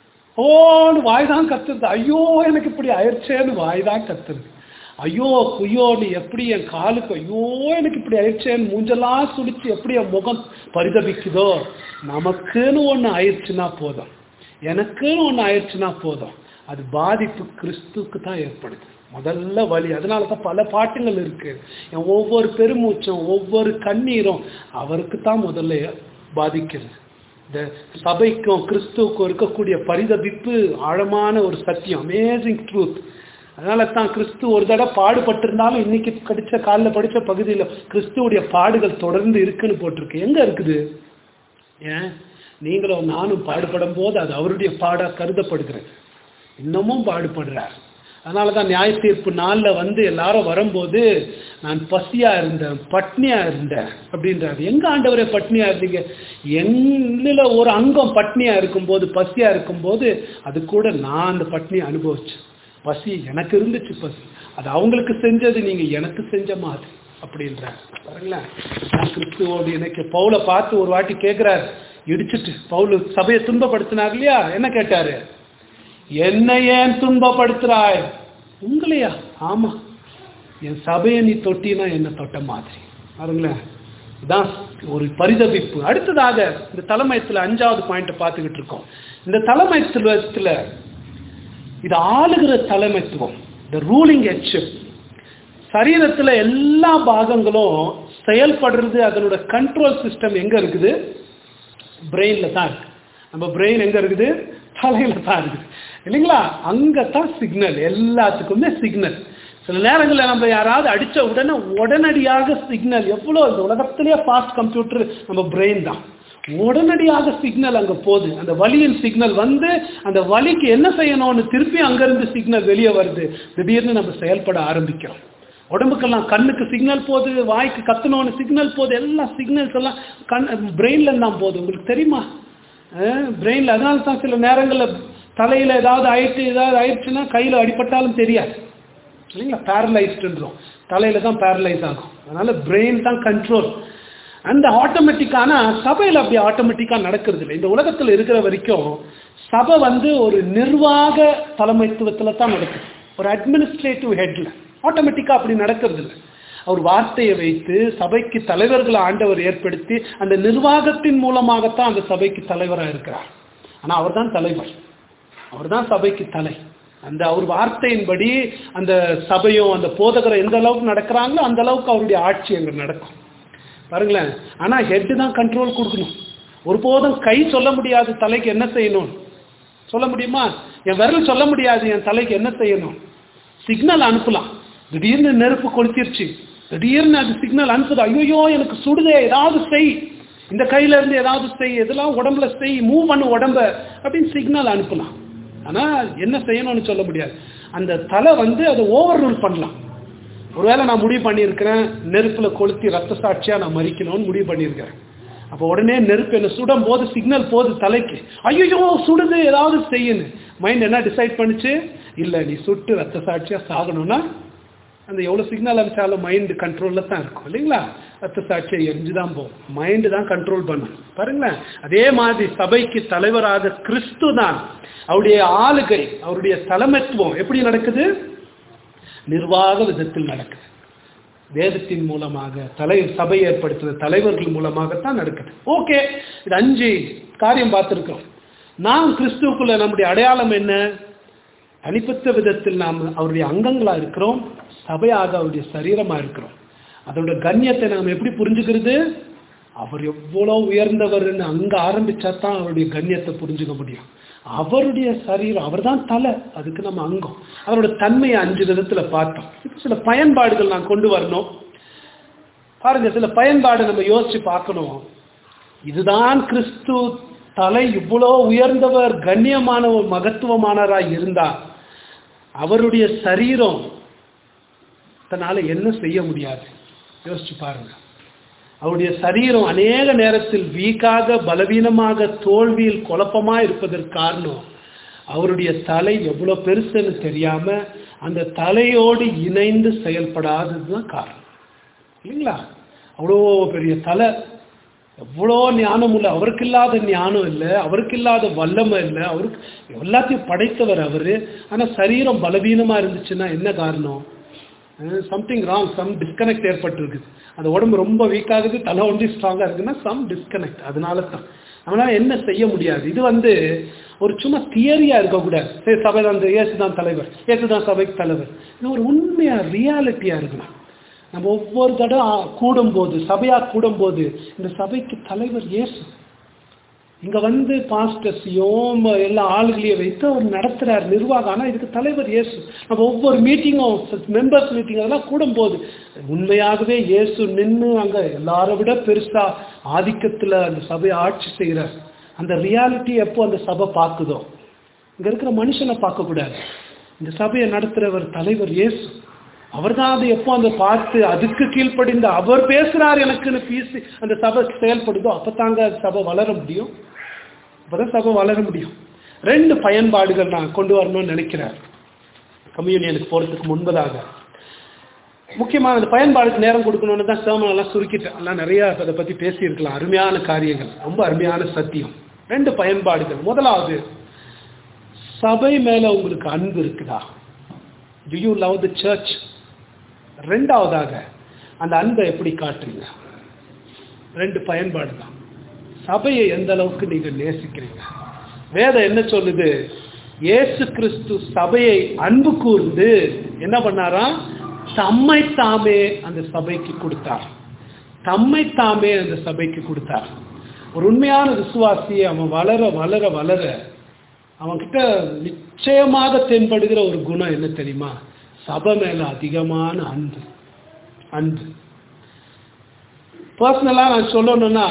ஓன்னு வாய் தான் கத்துறது ஐயோ எனக்கு இப்படி ஆயிடுச்சேன்னு வாய் தான் கத்துறது ஐயோ குய்யோ நீ எப்படி என் காலுக்கு ஐயோ எனக்கு இப்படி ஆயிடுச்சேன்னு மூஞ்செல்லாம் சுடிச்சு எப்படி என் முகம் பரிதபிக்குதோ நமக்குன்னு ஒன்று ஆயிடுச்சுன்னா போதும் எனக்குன்னு ஒன்று ஆயிடுச்சுன்னா போதும் அது பாதிப்பு கிறிஸ்துக்கு தான் ஏற்படுது முதல்ல வழி அதனால தான் பல பாட்டுகள் இருக்கு என் ஒவ்வொரு பெருமூச்சும் ஒவ்வொரு கண்ணீரும் அவருக்கு தான் முதல்ல பாதிக்கிறது இந்த சபைக்கும் கிறிஸ்துவுக்கும் இருக்கக்கூடிய பரிதபிப்பு ஆழமான ஒரு சத்தியம் அமேசிங் ட்ரூத் அதனால தான் கிறிஸ்து ஒரு தடவை பாடுபட்டிருந்தாலும் இன்னைக்கு கடிச்ச காலில் படிச்ச பகுதியில் கிறிஸ்துவுடைய பாடுகள் தொடர்ந்து இருக்குன்னு போட்டிருக்கு எங்க இருக்குது ஏன் நீங்களும் நானும் பாடுபடும் போது அது அவருடைய பாடா கருதப்படுகிறது இன்னமும் பாடுபடுறார் அதனால தான் நியாய தீர்ப்பு நாளில் வந்து எல்லாரும் வரும்போது நான் பசியா இருந்தேன் பட்னியா இருந்தேன் அப்படின்றாரு எங்க ஆண்டவரே பட்னியா இருந்தீங்க என்னில ஒரு அங்கம் பட்னியா இருக்கும்போது பசியா இருக்கும்போது அது கூட நான் அந்த பட்னியை அனுபவிச்சேன் பசி எனக்கு இருந்துச்சு பசி அது அவங்களுக்கு செஞ்சது நீங்க எனக்கு செஞ்ச மாதிரி அப்படின்றார் பாருங்களேன் கிறிஸ்துவோடு எனக்கு பவுலை பார்த்து ஒரு வாட்டி கேட்கிறாரு இடிச்சிட்டு பவுல் சபையை துன்பப்படுத்தினார் இல்லையா என்ன கேட்டாரு என்னை ஏன் துன்பப்படுத்துறாய் உங்களையா ஆமா என் சபையை நீ தொட்டினா என்ன தொட்ட மாதிரி பாருங்களேன் இதான் ஒரு பரிதவிப்பு அடுத்ததாக இந்த தலைமையத்துல அஞ்சாவது பாயிண்ட் பார்த்துக்கிட்டு இருக்கோம் இந்த தலைமைத்துவத்துல இது ஆளுகிற தலைமைத்துவம் இந்த ரூலிங் ஹெட்ஷிப் சரீரத்துல எல்லா பாகங்களும் செயல்படுறது அதனோட கண்ட்ரோல் சிஸ்டம் எங்க இருக்குது பிரெயின்ல தான் இருக்கு நம்ம பிரெயின் எங்க இருக்குது தலையில தான் இருக்குது இல்லைங்களா அங்கதான் சிக்னல் எல்லாத்துக்குமே சிக்னல் சில நேரங்களில் நம்ம யாராவது அடிச்ச உடனே உடனடியாக சிக்னல் எவ்வளோ இந்த உலகத்திலேயே ஃபாஸ்ட் கம்ப்யூட்டர் நம்ம பிரெயின் தான் உடனடியாக சிக்னல் அங்க போகுது அந்த வலியின் சிக்னல் வந்து அந்த வலிக்கு என்ன செய்யணும்னு திருப்பி அங்கிருந்து சிக்னல் வெளியே வருது திடீர்னு நம்ம செயல்பட ஆரம்பிக்கிறோம் உடம்புக்கெல்லாம் கண்ணுக்கு சிக்னல் போகுது வாய்க்கு கத்தணும்னு சிக்னல் போகுது எல்லாம் சிக்னல்ஸ் எல்லாம் கண் பிரெயின்ல தான் போகுது உங்களுக்கு தெரியுமா பிரெயின்ல அதனால தான் சில நேரங்களில் தலையில ஏதாவது ஆயிட்டு ஏதாவது ஆயிடுச்சுன்னா கையில அடிபட்டாலும் தெரியாது இல்லைங்களா பேரலைஸ்டுன்றோம் தலையில தான் பேரலைஸ் ஆகும் அதனால பிரெயின் தான் கண்ட்ரோல் அந்த ஆட்டோமேட்டிக்கான சபையில் அப்படி ஆட்டோமேட்டிக்காக நடக்கிறது இல்லை இந்த உலகத்தில் இருக்கிற வரைக்கும் சபை வந்து ஒரு நிர்வாக தலைமைத்துவத்தில் தான் நடக்குது ஒரு அட்மினிஸ்ட்ரேட்டிவ் ஹெட்ல ஆட்டோமேட்டிக்காக அப்படி நடக்கிறது இல்லை அவர் வார்த்தையை வைத்து சபைக்கு தலைவர்களை ஆண்டவர் ஏற்படுத்தி அந்த நிர்வாகத்தின் மூலமாகத்தான் அந்த சபைக்கு தலைவராக இருக்கிறார் ஆனால் அவர் தான் தலைவர் அவர் தான் சபைக்கு தலை அந்த அவர் வார்த்தையின்படி அந்த சபையும் அந்த போதகரை எந்த அளவுக்கு நடக்கிறாங்களோ அந்த அளவுக்கு அவருடைய ஆட்சி அங்கே நடக்கும் பாருங்களேன் ஆனா ஹெட்டு தான் கண்ட்ரோல் கொடுக்கணும் ஒருபோதும் கை சொல்ல முடியாது தலைக்கு என்ன செய்யணும் சொல்ல முடியுமா என் விரல் சொல்ல முடியாது என் தலைக்கு என்ன செய்யணும் சிக்னல் அனுப்பலாம் திடீர்னு நெருப்பு கொளுத்திருச்சு திடீர்னு அது சிக்னல் அனுப்புது ஐயோ எனக்கு சுடுதே ஏதாவது செய் இந்த கையில இருந்து ஏதாவது செய் இதெல்லாம் உடம்புல செய் மூவ் பண்ணு உடம்ப அப்படின்னு சிக்னல் அனுப்பலாம் ஆனா என்ன செய்யணும்னு சொல்ல முடியாது அந்த தலை வந்து அதை ஓவர் ரூல் பண்ணலாம் ஒருவேளை நான் முடிவு பண்ணியிருக்கிறேன் நெருப்புல கொளுத்தி ரத்த சாட்சியா நான் மறிக்கணும்னு முடிவு பண்ணியிருக்கிறேன் அப்போ உடனே நெருப்பு என்ன சுடும் போது சிக்னல் போகுது தலைக்கு ஐயோ சுடுது ஏதாவது செய்யுன்னு மைண்ட் என்ன டிசைட் பண்ணுச்சு இல்லை நீ சுட்டு ரத்த சாட்சியா சாகணும்னா அந்த எவ்வளோ சிக்னல் அனுப்பிச்சாலும் மைண்டு கண்ட்ரோலில் தான் இருக்கும் இல்லைங்களா ரத்த சாட்சியை எரிஞ்சு தான் போகும் மைண்டு தான் கண்ட்ரோல் பண்ணும் பாருங்களேன் அதே மாதிரி சபைக்கு தலைவராக கிறிஸ்து தான் அவருடைய ஆளுகை அவருடைய தலைமைத்துவம் எப்படி நடக்குது நிர்வாக விதத்தில் நடக்குது வேதத்தின் மூலமாக தலை சபை ஏற்படுத்துகிற தலைவர்கள் மூலமாகத்தான் நடக்குது ஓகே இது அஞ்சு காரியம் பார்த்துருக்கோம் நாம் கிறிஸ்துவுக்குள்ள நம்முடைய அடையாளம் என்ன தனிப்பட்ட விதத்தில் நாம் அவருடைய அங்கங்களா இருக்கிறோம் சபையாக அவருடைய சரீரமா இருக்கிறோம் அதோட கண்ணியத்தை நாம் எப்படி புரிஞ்சுக்கிறது அவர் எவ்வளவு உயர்ந்தவர்னு அங்க ஆரம்பிச்சா தான் அவருடைய கண்ணியத்தை புரிஞ்சுக்க முடியும் அவருடைய சரீரம் அவர் தான் தலை அதுக்கு நம்ம அங்கம் அவரோட தன்மையை அஞ்சு விதத்துல பார்த்தோம் இப்போ சில பயன்பாடுகள் நான் கொண்டு வரணும் பாருங்க சில பயன்பாடு நம்ம யோசிச்சு பார்க்கணும் இதுதான் கிறிஸ்து தலை இவ்வளோ உயர்ந்தவர் கண்ணியமானவர் மகத்துவமானவராய் இருந்தா அவருடைய சரீரம் தன்னால என்ன செய்ய முடியாது யோசிச்சு பாருங்க அவருடைய சரீரம் அநேக நேரத்தில் வீக்காக பலவீனமாக தோல்வியில் குழப்பமா இருப்பதற்கு காரணம் அவருடைய தலை எவ்வளவு பெருசுன்னு தெரியாம அந்த தலையோடு இணைந்து செயல்படாததுதான் காரணம் இல்லைங்களா அவ்வளோ பெரிய தலை எவ்வளோ ஞானம் இல்லை அவருக்கு இல்லாத ஞானம் இல்லை அவருக்கு இல்லாத வல்லமை இல்லை அவருக்கு எல்லாத்தையும் படைத்தவர் அவரு ஆனா சரீரம் பலவீனமா இருந்துச்சுன்னா என்ன காரணம் சம்திங் ராங் சம் டிஸ்கனெக்ட் ஏற்பட்டிருக்குது அந்த உடம்பு ரொம்ப வீக் ஆகுது தலை ஒன்றி ஸ்ட்ராங்கா இருக்குன்னா சம் டிஸ்கனெக்ட் அதனால தான் நம்மளால என்ன செய்ய முடியாது இது வந்து ஒரு சும்மா தியரியா இருக்கக்கூடாது சரி சபை தான் இயேசு தான் தலைவர் இயேசு தான் சபைக்கு தலைவர் இது ஒரு உண்மையா ரியாலிட்டியா இருக்கணும் நம்ம ஒவ்வொரு தடவை கூடும்போது சபையா கூடும்போது இந்த சபைக்கு தலைவர் இயேசு இங்க வந்து பாஸ்டர்ஸையும் எல்லா ஆளுகளையும் வைத்து அவர் நடத்துறார் நிர்வாகம் ஆனா இதுக்கு தலைவர் இயேசு நம்ம ஒவ்வொரு மீட்டிங்கும் மெம்பர்ஸ் மீட்டிங் அதெல்லாம் கூடும்போது உண்மையாகவே இயேசு நின்று அங்க எல்லாரை விட பெருசா ஆதிக்கத்துல அந்த சபையை ஆட்சி செய்கிறார் அந்த ரியாலிட்டி எப்போ அந்த சபை பார்க்குதோ இங்க இருக்கிற மனுஷனை பார்க்க கூடாது இந்த சபையை நடத்துறவர் தலைவர் இயேசு அவர் தான் அதை எப்போ அந்த பார்த்து அதுக்கு கீழ்ப்படிந்த அவர் பேசுறார் எனக்குன்னு பேசி அந்த சபை செயல்படுதோ அப்பதாங்க அந்த சபை வளர முடியும் அப்பதான் சபை வளர முடியும் ரெண்டு பயன்பாடுகள் நான் கொண்டு வரணும்னு நினைக்கிறேன் கம்யூனியனுக்கு போறதுக்கு முன்பதாக முக்கியமான அந்த பயன்பாடுக்கு நேரம் கொடுக்கணும்னு தான் சேமம் எல்லாம் சுருக்கிட்டேன் எல்லாம் நிறைய அதை பத்தி பேசியிருக்கலாம் அருமையான காரியங்கள் ரொம்ப அருமையான சத்தியம் ரெண்டு பயன்பாடுகள் முதலாவது சபை மேல உங்களுக்கு அன்பு இருக்குதா do you love the church ரெண்டாவதாக அந்த அன்பை எப்படி காட்டுறீங்க ரெண்டு பயன்பாடு தான் சபையை எந்த அளவுக்கு நீங்க நேசிக்கிறீங்க வேதம் என்ன சொல்லுது இயேசு கிறிஸ்து சபையை அன்பு கூர்ந்து என்ன பண்ணாரா தம்மை தாமே அந்த சபைக்கு கொடுத்தார் தம்மை தாமே அந்த சபைக்கு கொடுத்தார் ஒரு உண்மையான விசுவாசியை அவன் வளர வளர வளர அவன்கிட்ட நிச்சயமாக தென்படுகிற ஒரு குணம் என்ன தெரியுமா சபை மேல அதிகமான அன்பு அன்பு பர்சனலா நான் சொல்லணும்னா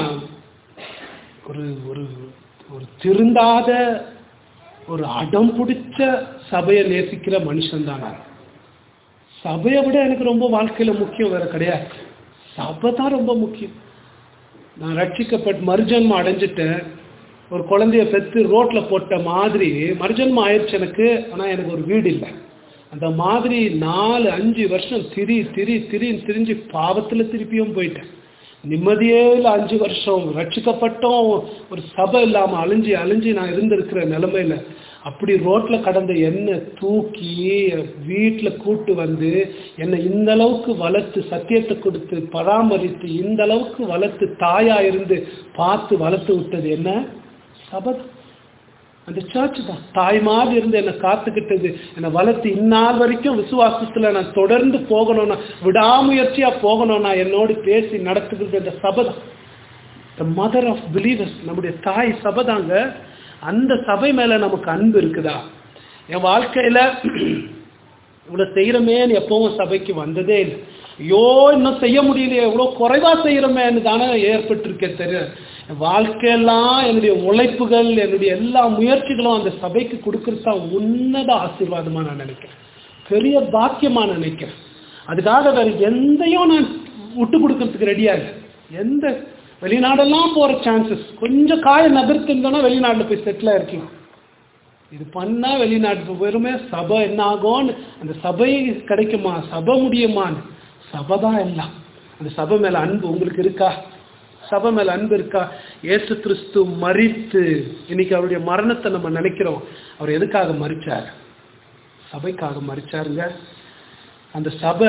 ஒரு ஒரு ஒரு திருந்தாத ஒரு அடம் பிடிச்ச சபையை நேசிக்கிற மனுஷன் தான் நான் சபையை விட எனக்கு ரொம்ப வாழ்க்கையில முக்கியம் வேற கிடையாது சபை தான் ரொம்ப முக்கியம் நான் ரட்சிக்கப்பட்டு மறுஜன்மம் அடைஞ்சிட்டேன் ஒரு குழந்தைய பெற்று ரோட்ல போட்ட மாதிரி மறுஜன்மம் ஆயிடுச்சு எனக்கு ஆனா எனக்கு ஒரு வீடு இல்லை அந்த மாதிரி நாலு அஞ்சு வருஷம் திரி திரி திரி திரிஞ்சு பாவத்துல திருப்பியும் போயிட்டேன் நிம்மதியே இல்லை அஞ்சு வருஷம் ரட்சிக்கப்பட்டோம் ஒரு சபை இல்லாம அழிஞ்சு அழிஞ்சு நான் இருந்திருக்கிற நிலைமையில அப்படி ரோட்ல கடந்த என்னை தூக்கி வீட்டுல கூட்டு வந்து என்னை இந்த அளவுக்கு வளர்த்து சத்தியத்தை கொடுத்து பராமரித்து இந்த அளவுக்கு வளர்த்து தாயா இருந்து பார்த்து வளர்த்து விட்டது என்ன சபை அந்த சர்ச் தான் தாய் மாதிரி இருந்து என்னை காத்துக்கிட்டது என்னை வளர்த்து இந்நாள் வரைக்கும் விசுவாசத்துல நான் தொடர்ந்து போகணும்னா விடாமுயற்சியா போகணும்னா என்னோடு பேசி நடத்துகிறது அந்த சபை தான் த மதர் ஆஃப் பிலீவர்ஸ் நம்முடைய தாய் சபை தாங்க அந்த சபை மேல நமக்கு அன்பு இருக்குதா என் வாழ்க்கையில இவ்வளவு செய்யறமேன்னு எப்பவும் சபைக்கு வந்ததே இல்லை ஐயோ இன்னும் செய்ய முடியலையே இவ்வளவு குறைவா செய்யறமேன்னு தானே ஏற்பட்டிருக்கே தெரியும் வாழ்க்கையெல்லாம் என்னுடைய உழைப்புகள் என்னுடைய எல்லா முயற்சிகளும் அந்த சபைக்கு கொடுக்கறது தான் உன்னத ஆசீர்வாதமா நான் நினைக்கிறேன் பெரிய பாக்கியமா நினைக்கிறேன் அதுக்காக வேற எந்தையும் நான் விட்டு கொடுக்கறதுக்கு ரெடியா இல்லை எந்த வெளிநாடெல்லாம் போற சான்சஸ் கொஞ்சம் காய நகர்த்திருந்தோம்னா வெளிநாட்டுல போய் செட்டில் இருக்கலாம் இது பண்ணா வெளிநாட்டு வெறுமே சபை என்ன ஆகும்னு அந்த சபை கிடைக்குமா சபை முடியுமான்னு சபை தான் எல்லாம் அந்த சபை மேல அன்பு உங்களுக்கு இருக்கா சபை மேல அன்பு இருக்கா ஏசு கிறிஸ்து மறித்து இன்னைக்கு அவருடைய மரணத்தை நம்ம நினைக்கிறோம் அவர் எதுக்காக மறிச்சார் சபைக்காக மறிச்சாருங்க அந்த சபை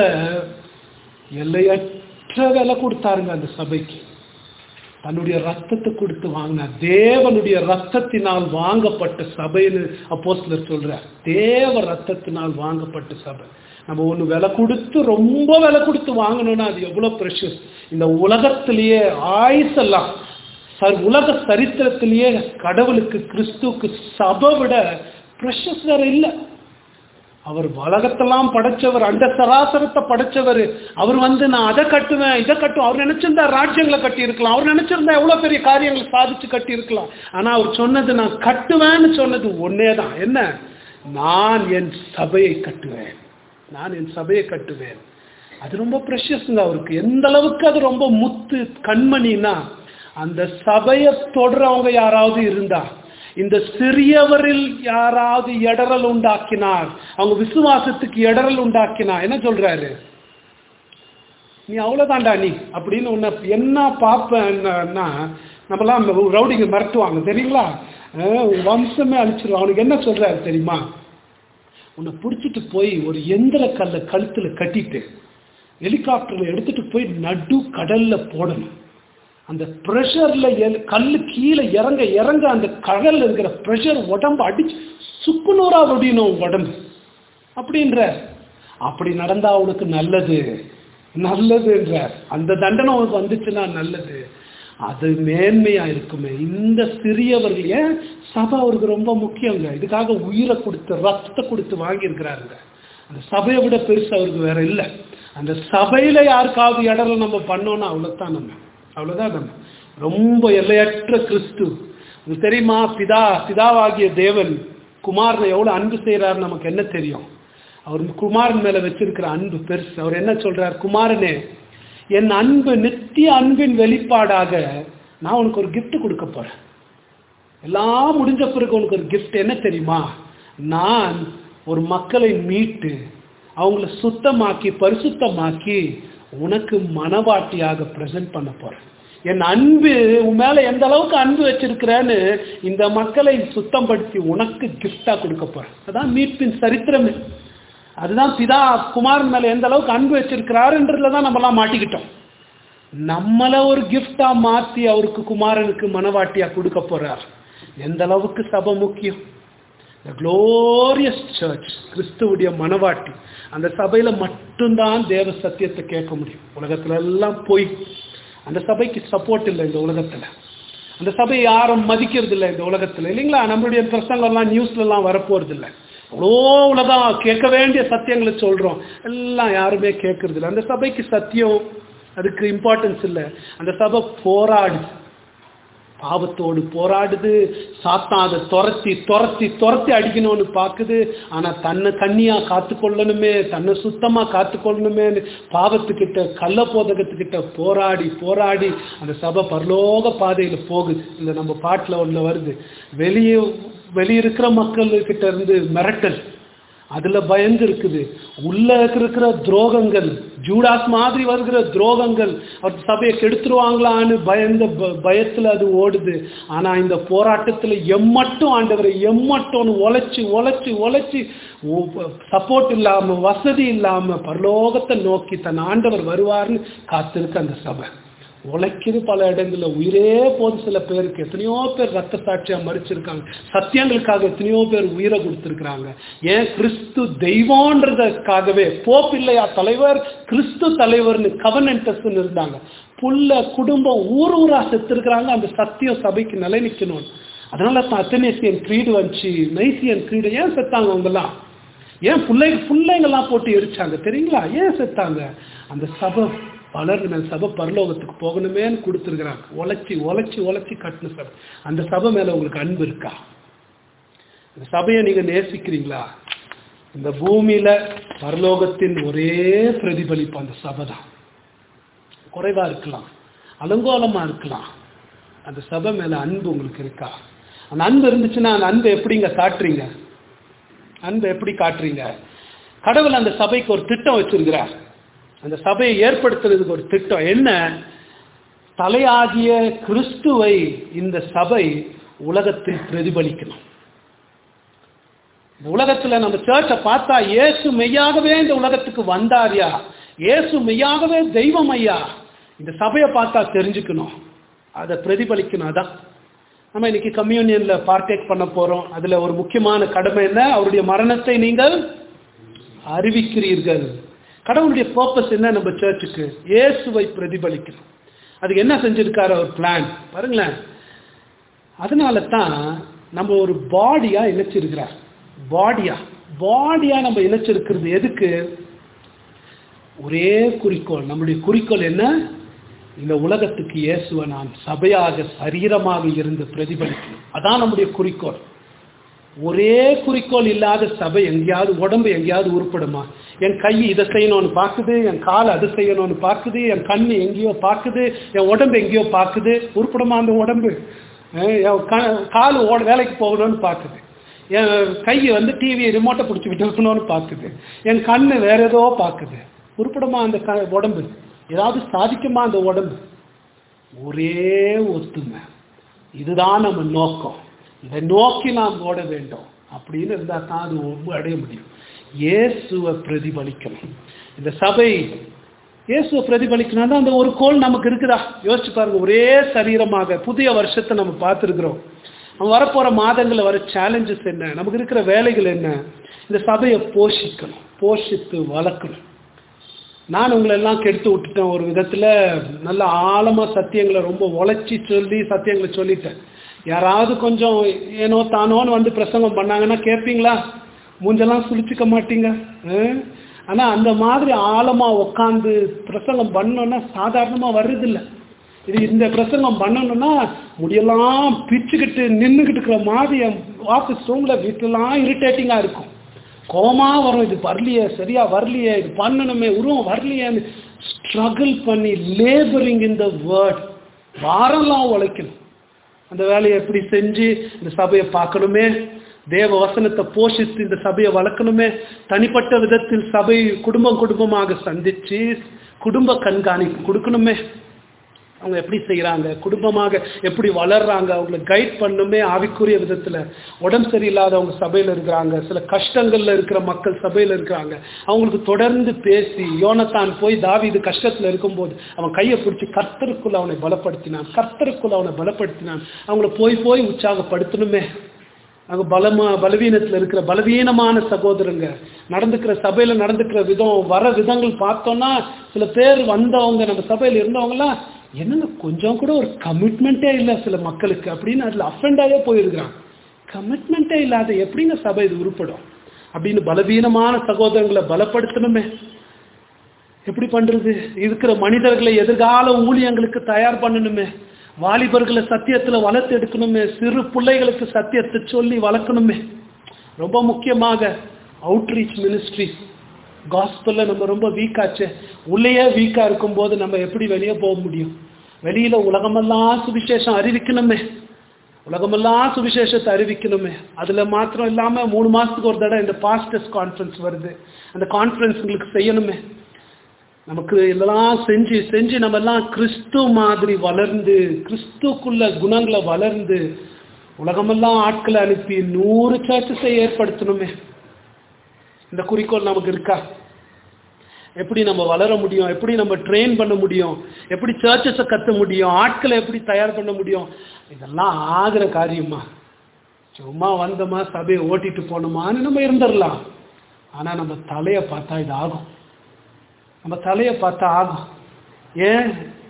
எல்லையற்ற விலை கொடுத்தாருங்க அந்த சபைக்கு தன்னுடைய ரத்தத்தை கொடுத்து வாங்கினார் தேவனுடைய ரத்தத்தினால் வாங்கப்பட்ட சபைன்னு அப்போஸ்லர் சொல்றார் தேவ ரத்தத்தினால் வாங்கப்பட்ட சபை நம்ம ஒண்ணு விலை கொடுத்து ரொம்ப விலை கொடுத்து வாங்கணும்னா அது எவ்வளவு ப்ரெஷஸ் இந்த உலகத்திலேயே ஆயுசெல்லாம் சர் உலக சரித்திரத்திலேயே கடவுளுக்கு கிறிஸ்துவுக்கு சபை விட ப்ரெஷஸ் வேற இல்லை அவர் உலகத்தெல்லாம் படைச்சவர் அந்த சராசரத்தை படைச்சவர் அவர் வந்து நான் அதை கட்டுவேன் இதை கட்டுவேன் அவர் நினைச்சிருந்தா ராஜ்யங்களை கட்டி இருக்கலாம் அவர் நினைச்சிருந்தா எவ்வளவு பெரிய காரியங்களை சாதிச்சு கட்டி இருக்கலாம் ஆனா அவர் சொன்னது நான் கட்டுவேன்னு சொன்னது ஒன்னே தான் என்ன நான் என் சபையை கட்டுவேன் நான் என் சபையை கட்டுவேன் அது ரொம்ப ப்ரெஷஸ்ங்க அவருக்கு எந்த அளவுக்கு அது ரொம்ப முத்து கண்மணினா அந்த சபையை தொடரவங்க யாராவது இருந்தா இந்த சிறியவரில் யாராவது இடரல் உண்டாக்கினார் அவங்க விசுவாசத்துக்கு இடரல் உண்டாக்கினா என்ன சொல்றாரு நீ அவ்வளவுதான்டா நீ அப்படின்னு உன்னை என்ன பார்ப்பேன்னா நம்மலாம் ரவுடிங்க மிரட்டுவாங்க தெரியுங்களா அஹ் உன் வம்சமே அழிச்சிருவான் அவனுக்கு என்ன சொல்றாரு தெரியுமா உன்னை பிடிச்சிட்டு போய் ஒரு எந்திர கல்லை கழுத்துல கட்டிட்டு ஹெலிகாப்டர்ல எடுத்துட்டு போய் நடு கடல்ல போடணும் அந்த ப்ரெஷர்ல கல்லு கீழே இறங்க இறங்க அந்த கடல்ல இருக்கிற ப்ரெஷர் உடம்பு அடிச்சு சுக்குநூறா முடியணும் உடம்பு அப்படின்ற அப்படி நடந்தா உனக்கு நல்லது நல்லதுன்ற அந்த தண்டனை உனக்கு வந்துச்சுன்னா நல்லது அது மேன்மையா இருக்குமே இந்த சிறியவர்கள் ஏன் சபை அவருக்கு ரொம்ப முக்கியங்க இதுக்காக உயிரை கொடுத்து ரத்தத்தை கொடுத்து வாங்கியிருக்கிறாருங்க அந்த சபையை விட பெருசு அவருக்கு வேற இல்லை அந்த சபையில யாருக்காவது இடத்துல நம்ம பண்ணோம்னா அவ்வளவுதான் நம்ம அவ்வளவுதான் நம்ம ரொம்ப எல்லையற்ற கிறிஸ்து உங்களுக்கு தெரியுமா பிதா பிதாவாகிய தேவன் குமாரனை எவ்வளவு அன்பு செய்யறாரு நமக்கு என்ன தெரியும் அவர் குமாரன் மேல வச்சிருக்கிற அன்பு பெருசு அவர் என்ன சொல்றார் குமாரனே என் அன்பு நித்திய அன்பின் வெளிப்பாடாக நான் உனக்கு ஒரு gift கொடுக்க போறேன் எல்லாம் முடிஞ்ச பிறகு உனக்கு ஒரு gift என்ன தெரியுமா நான் ஒரு மக்களை மீட்டு அவங்கள சுத்தமாக்கி பரிசுத்தமாக்கி உனக்கு மனவாட்டியாக பிரசன்ட் பண்ண போறேன் என் அன்பு உன் மேல எந்த அளவுக்கு அன்பு வச்சிருக்கிறேன்னு இந்த மக்களை சுத்தப்படுத்தி உனக்கு கிஃப்டா கொடுக்க போறேன் அதான் மீட்பின் சரித்திரமே அதுதான் பிதா குமாரன் மேல எந்த அளவுக்கு அன்பு வச்சிருக்கிறாருன்றதுல தான் நம்மலாம் மாட்டிக்கிட்டோம் நம்மள ஒரு கிஃப்டா மாத்தி அவருக்கு குமாரனுக்கு மனவாட்டியா கொடுக்க போறார் எந்த அளவுக்கு சபை முக்கியம் த க்ளோரியஸ் சர்ச் கிறிஸ்துவுடைய மனவாட்டி அந்த சபையில மட்டும்தான் தேவ சத்தியத்தை கேட்க முடியும் உலகத்துல எல்லாம் போய் அந்த சபைக்கு சப்போர்ட் இல்லை இந்த உலகத்துல அந்த சபை யாரும் மதிக்கிறது இல்லை இந்த உலகத்துல இல்லைங்களா நம்மளுடைய பிரசங்கம்லாம் நியூஸ்ல எல்லாம் வரப்போறது இல்லை அவ்வளோ உலகம் கேட்க வேண்டிய சத்தியங்களை சொல்றோம் எல்லாம் யாருமே கேட்கறது இல்லை அந்த சபைக்கு சத்தியம் அதுக்கு இம்பார்ட்டன்ஸ் இல்லை அந்த சபை போராடு பாவத்தோடு போராடுது சாத்தான் அதை துரத்தி துரத்தி துரத்தி அடிக்கணும்னு பார்க்குது ஆனா தன்னை கண்ணியா காத்துக்கொள்ளணுமே தன்னை சுத்தமா காத்துக்கொள்ளணுமே பாவத்துக்கிட்ட கள்ள போதகத்துக்கிட்ட போராடி போராடி அந்த சபை பரலோக பாதையில போகுது இந்த நம்ம பாட்டுல ஒண்ணு வருது வெளியே வெளியிருக்கிற மக்கள் கிட்ட இருந்து மிரட்டல் அதுல பயந்து இருக்குது உள்ள இருக்கிற துரோகங்கள் ஜூடாஸ் மாதிரி வருகிற துரோகங்கள் அவர் சபையை கெடுத்துருவாங்களான்னு பயந்த ப- பயத்துல அது ஓடுது ஆனா இந்த போராட்டத்துல எம்மட்டும் ஆண்டவரை எம்மட்டும்னு உழைச்சு உழைச்சு உழைச்சு சப்போர்ட் இல்லாம வசதி இல்லாம பரலோகத்தை நோக்கி தன் ஆண்டவர் வருவார்னு காத்திருக்கு அந்த சபை உழைக்குது பல இடங்கள்ல உயிரே போது சில பேருக்கு எத்தனையோ பேர் ரத்த சாட்சியா மறிச்சிருக்காங்க சத்தியங்களுக்காக எத்தனையோ பேர் உயிரை கொடுத்திருக்கிறாங்க ஏன் கிறிஸ்து தெய்வம்ன்றதுக்காகவே போப் இல்லையா தலைவர் கிறிஸ்து தலைவர்னு கவர்னன்டஸ் இருந்தாங்க புல்ல குடும்பம் ஊர் ஊரா செத்துருக்கிறாங்க அந்த சத்தியம் சபைக்கு நிலை நிக்கணும் அதனால தான் அத்தனேசியன் கிரீடு வந்துச்சு நைசியன் கிரீடு ஏன் செத்தாங்க அவங்கெல்லாம் ஏன் பிள்ளை பிள்ளைங்கெல்லாம் போட்டு எரிச்சாங்க தெரியுங்களா ஏன் செத்தாங்க அந்த சபை வளர்ந்து சபை பரலோகத்துக்கு போகணுமேன்னு கொடுத்துருக்குறாங்க உழைச்சி உழைச்சி உழைச்சி கட்டின சபை அந்த சபை மேல உங்களுக்கு அன்பு இருக்கா இந்த சபையை நீங்க நேசிக்கிறீங்களா இந்த பூமியில பரலோகத்தின் ஒரே பிரதிபலிப்பு அந்த சபை தான் குறைவா இருக்கலாம் அலங்கோலமா இருக்கலாம் அந்த சபை மேல அன்பு உங்களுக்கு இருக்கா அந்த அன்பு இருந்துச்சுன்னா அந்த அன்பை எப்படிங்க காட்டுறீங்க அன்பை எப்படி காட்டுறீங்க கடவுள் அந்த சபைக்கு ஒரு திட்டம் வச்சிருக்கிறார் அந்த சபையை ஏற்படுத்துறதுக்கு ஒரு திட்டம் என்ன தலையாகிய கிறிஸ்துவை இந்த சபை உலகத்தில் பிரதிபலிக்கணும் இந்த உலகத்துல நம்ம சர்ச்சை பார்த்தா இயேசு மெய்யாகவே இந்த உலகத்துக்கு வந்தாரியா இயேசு மெய்யாகவே தெய்வம் ஐயா இந்த சபையை பார்த்தா தெரிஞ்சுக்கணும் அதை பிரதிபலிக்கணும் அதான் நம்ம இன்னைக்கு கம்யூனியன்ல பார்ட்டேக் பண்ண போறோம் அதுல ஒரு முக்கியமான கடமை என்ன அவருடைய மரணத்தை நீங்கள் அறிவிக்கிறீர்கள் கடவுளுடைய பர்பஸ் என்ன நம்ம சர்ச்சுக்கு இயேசுவை பிரதிபலிக்கணும் அதுக்கு என்ன செஞ்சிருக்காரு அவர் பிளான் பாருங்களேன் அதனால தான் நம்ம ஒரு பாடியா இணைச்சிருக்கிறார் பாடியா பாடியா நம்ம இணைச்சிருக்கிறது எதுக்கு ஒரே குறிக்கோள் நம்முடைய குறிக்கோள் என்ன இந்த உலகத்துக்கு இயேசுவை நான் சபையாக சரீரமாக இருந்து பிரதிபலிக்கணும் அதான் நம்முடைய குறிக்கோள் ஒரே குறிக்கோள் இல்லாத சபை எங்கேயாவது உடம்பு எங்கேயாவது உருப்படுமா என் கை இதை செய்யணும்னு பார்க்குது என் கால் அது செய்யணும்னு பார்க்குது என் கண் எங்கேயோ பார்க்குது என் உடம்பு எங்கேயோ பார்க்குது உருப்படுமா அந்த உடம்பு அஹ் என் க- கால் ஓட வேலைக்கு போகணும்னு பார்க்குது என் கை வந்து டிவி ரிமோட்டை பிடிச்சி விட்டுக்கணும்னு பார்க்குது என் கண் வேற ஏதோ பார்க்குது உருப்படுமா அந்த க உடம்பு ஏதாவது சாதிக்குமா அந்த உடம்பு ஒரே ஒத்துமை இதுதான் நம்ம நோக்கம் இதை நோக்கி நாம் ஓட வேண்டும் அப்படின்னு இருந்தால் தான் அது ஒவ்வொரு அடைய முடியும் இயேசுவை பிரதிபலிக்கணும் இந்த சபை இயேசுவை பிரதிபலிக்கணும் தான் அந்த ஒரு கோல் நமக்கு இருக்குதா யோசிச்சு பாருங்க ஒரே சரீரமாக புதிய வருஷத்தை நம்ம பார்த்துருக்குறோம் நம்ம வரப்போற மாதங்களில் வர சேலஞ்சஸ் என்ன நமக்கு இருக்கிற வேலைகள் என்ன இந்த சபையை போஷிக்கணும் போஷித்து வளர்க்கணும் நான் உங்களை எல்லாம் கெடுத்து விட்டுட்டேன் ஒரு விதத்தில் நல்ல ஆழமாக சத்தியங்களை ரொம்ப உழைச்சி சொல்லி சத்தியங்களை சொல்லிட்டேன் யாராவது கொஞ்சம் ஏனோ தானோன்னு வந்து பிரசங்கம் பண்ணாங்கன்னா கேட்பீங்களா மூஞ்செல்லாம் சுழிச்சுக்க மாட்டீங்க ஆனால் அந்த மாதிரி ஆழமாக உட்காந்து பிரசங்கம் பண்ணோன்னா சாதாரணமாக வர்றதில்ல இது இந்த பிரசங்கம் பண்ணணும்னா முடியெல்லாம் பிச்சுக்கிட்டு நின்றுக்கிட்டு இருக்கிற மாதிரி என் ஆஃபீஸ் ரூமில் வீட்டிலலாம் இரிட்டேட்டிங்காக இருக்கும் கோமா வரும் இது வரலையே சரியா வரலையே இது பண்ணணுமே உருவம் வரலையேன்னு ஸ்ட்ரகிள் பண்ணி லேபரிங் இன் த வேர்ட் வாரம்லாம் உழைக்கணும் அந்த வேலையை எப்படி செஞ்சு இந்த சபையை பார்க்கணுமே தேவ வசனத்தை போஷித்து இந்த சபையை வளர்க்கணுமே தனிப்பட்ட விதத்தில் சபை குடும்பம் குடும்பமாக சந்திச்சு குடும்ப கண்காணிப்பு கொடுக்கணுமே அவங்க எப்படி செய்கிறாங்க குடும்பமாக எப்படி வளர்றாங்க அவங்களை கைட் பண்ணுமே ஆவிக்குரிய விதத்தில் உடம்பு சரியில்லாதவங்க சபையில் இருக்கிறாங்க சில கஷ்டங்களில் இருக்கிற மக்கள் சபையில் இருக்கிறாங்க அவங்களுக்கு தொடர்ந்து பேசி யோனத்தான் போய் தாவீது கஷ்டத்தில் இருக்கும்போது அவன் கையை பிடிச்சி கர்த்தருக்குள்ள அவனை பலப்படுத்தினான் கர்த்தருக்குள்ள அவனை பலப்படுத்தினான் அவங்கள போய் போய் உற்சாகப்படுத்தணுமே அவங்க பலமா பலவீனத்தில் இருக்கிற பலவீனமான சகோதரங்க நடந்துக்கிற சபையில் நடந்துக்கிற விதம் வர விதங்கள் பார்த்தோம்னா சில பேர் வந்தவங்க நம்ம சபையில் இருந்தவங்கலாம் என்னங்க கொஞ்சம் கூட ஒரு கமிட்மெண்ட்டே இல்லை சில மக்களுக்கு அப்படின்னு அதில் அஃபெண்டாகவே போயிருக்கிறாங்க கமிட்மெண்ட்டே இல்லாத எப்படிங்க சபை இது உருப்படும் அப்படின்னு பலவீனமான சகோதரங்களை பலப்படுத்தணுமே எப்படி பண்றது இருக்கிற மனிதர்களை எதிர்கால ஊழியங்களுக்கு தயார் பண்ணணுமே வாலிபர்களை சத்தியத்துல வளர்த்து எடுக்கணுமே சிறு பிள்ளைகளுக்கு சத்தியத்தை சொல்லி வளர்க்கணுமே ரொம்ப முக்கியமாக அவுட்ரீச் மினிஸ்ட்ரி காஸ்பல்ல நம்ம ரொம்ப வீக்காச்சே உள்ளேயே வீக்கா இருக்கும்போது நம்ம எப்படி வெளியே போக முடியும் வெளியில உலகமெல்லாம் சுவிசேஷம் அறிவிக்கணுமே உலகமெல்லாம் சுவிசேஷத்தை அறிவிக்கணுமே அதுல மாத்திரம் இல்லாம மூணு மாசத்துக்கு ஒரு தடவை இந்த பாஸ்டர்ஸ் கான்ஃபரன்ஸ் வருது அந்த கான்ஃபரன்ஸ் உங்களுக்கு செய்யணுமே நமக்கு இதெல்லாம் செஞ்சு செஞ்சு நம்ம எல்லாம் கிறிஸ்து மாதிரி வளர்ந்து கிறிஸ்துக்குள்ள குணங்களை வளர்ந்து உலகமெல்லாம் ஆட்களை அனுப்பி நூறு சர்ச்சஸை ஏற்படுத்தணுமே இந்த குறிக்கோள் நமக்கு இருக்கா எப்படி நம்ம வளர முடியும் எப்படி நம்ம ட்ரெயின் பண்ண முடியும் எப்படி சர்ச்சஸை கத்த முடியும் ஆட்களை எப்படி தயார் பண்ண முடியும் இதெல்லாம் ஆகிற காரியமா சும்மா வந்தோமா சபையை ஓட்டிட்டு போனோமான்னு நம்ம இருந்துடலாம் ஆனா நம்ம தலையை பார்த்தா இது ஆகும் நம்ம தலையை பார்த்தா ஆகும் ஏன்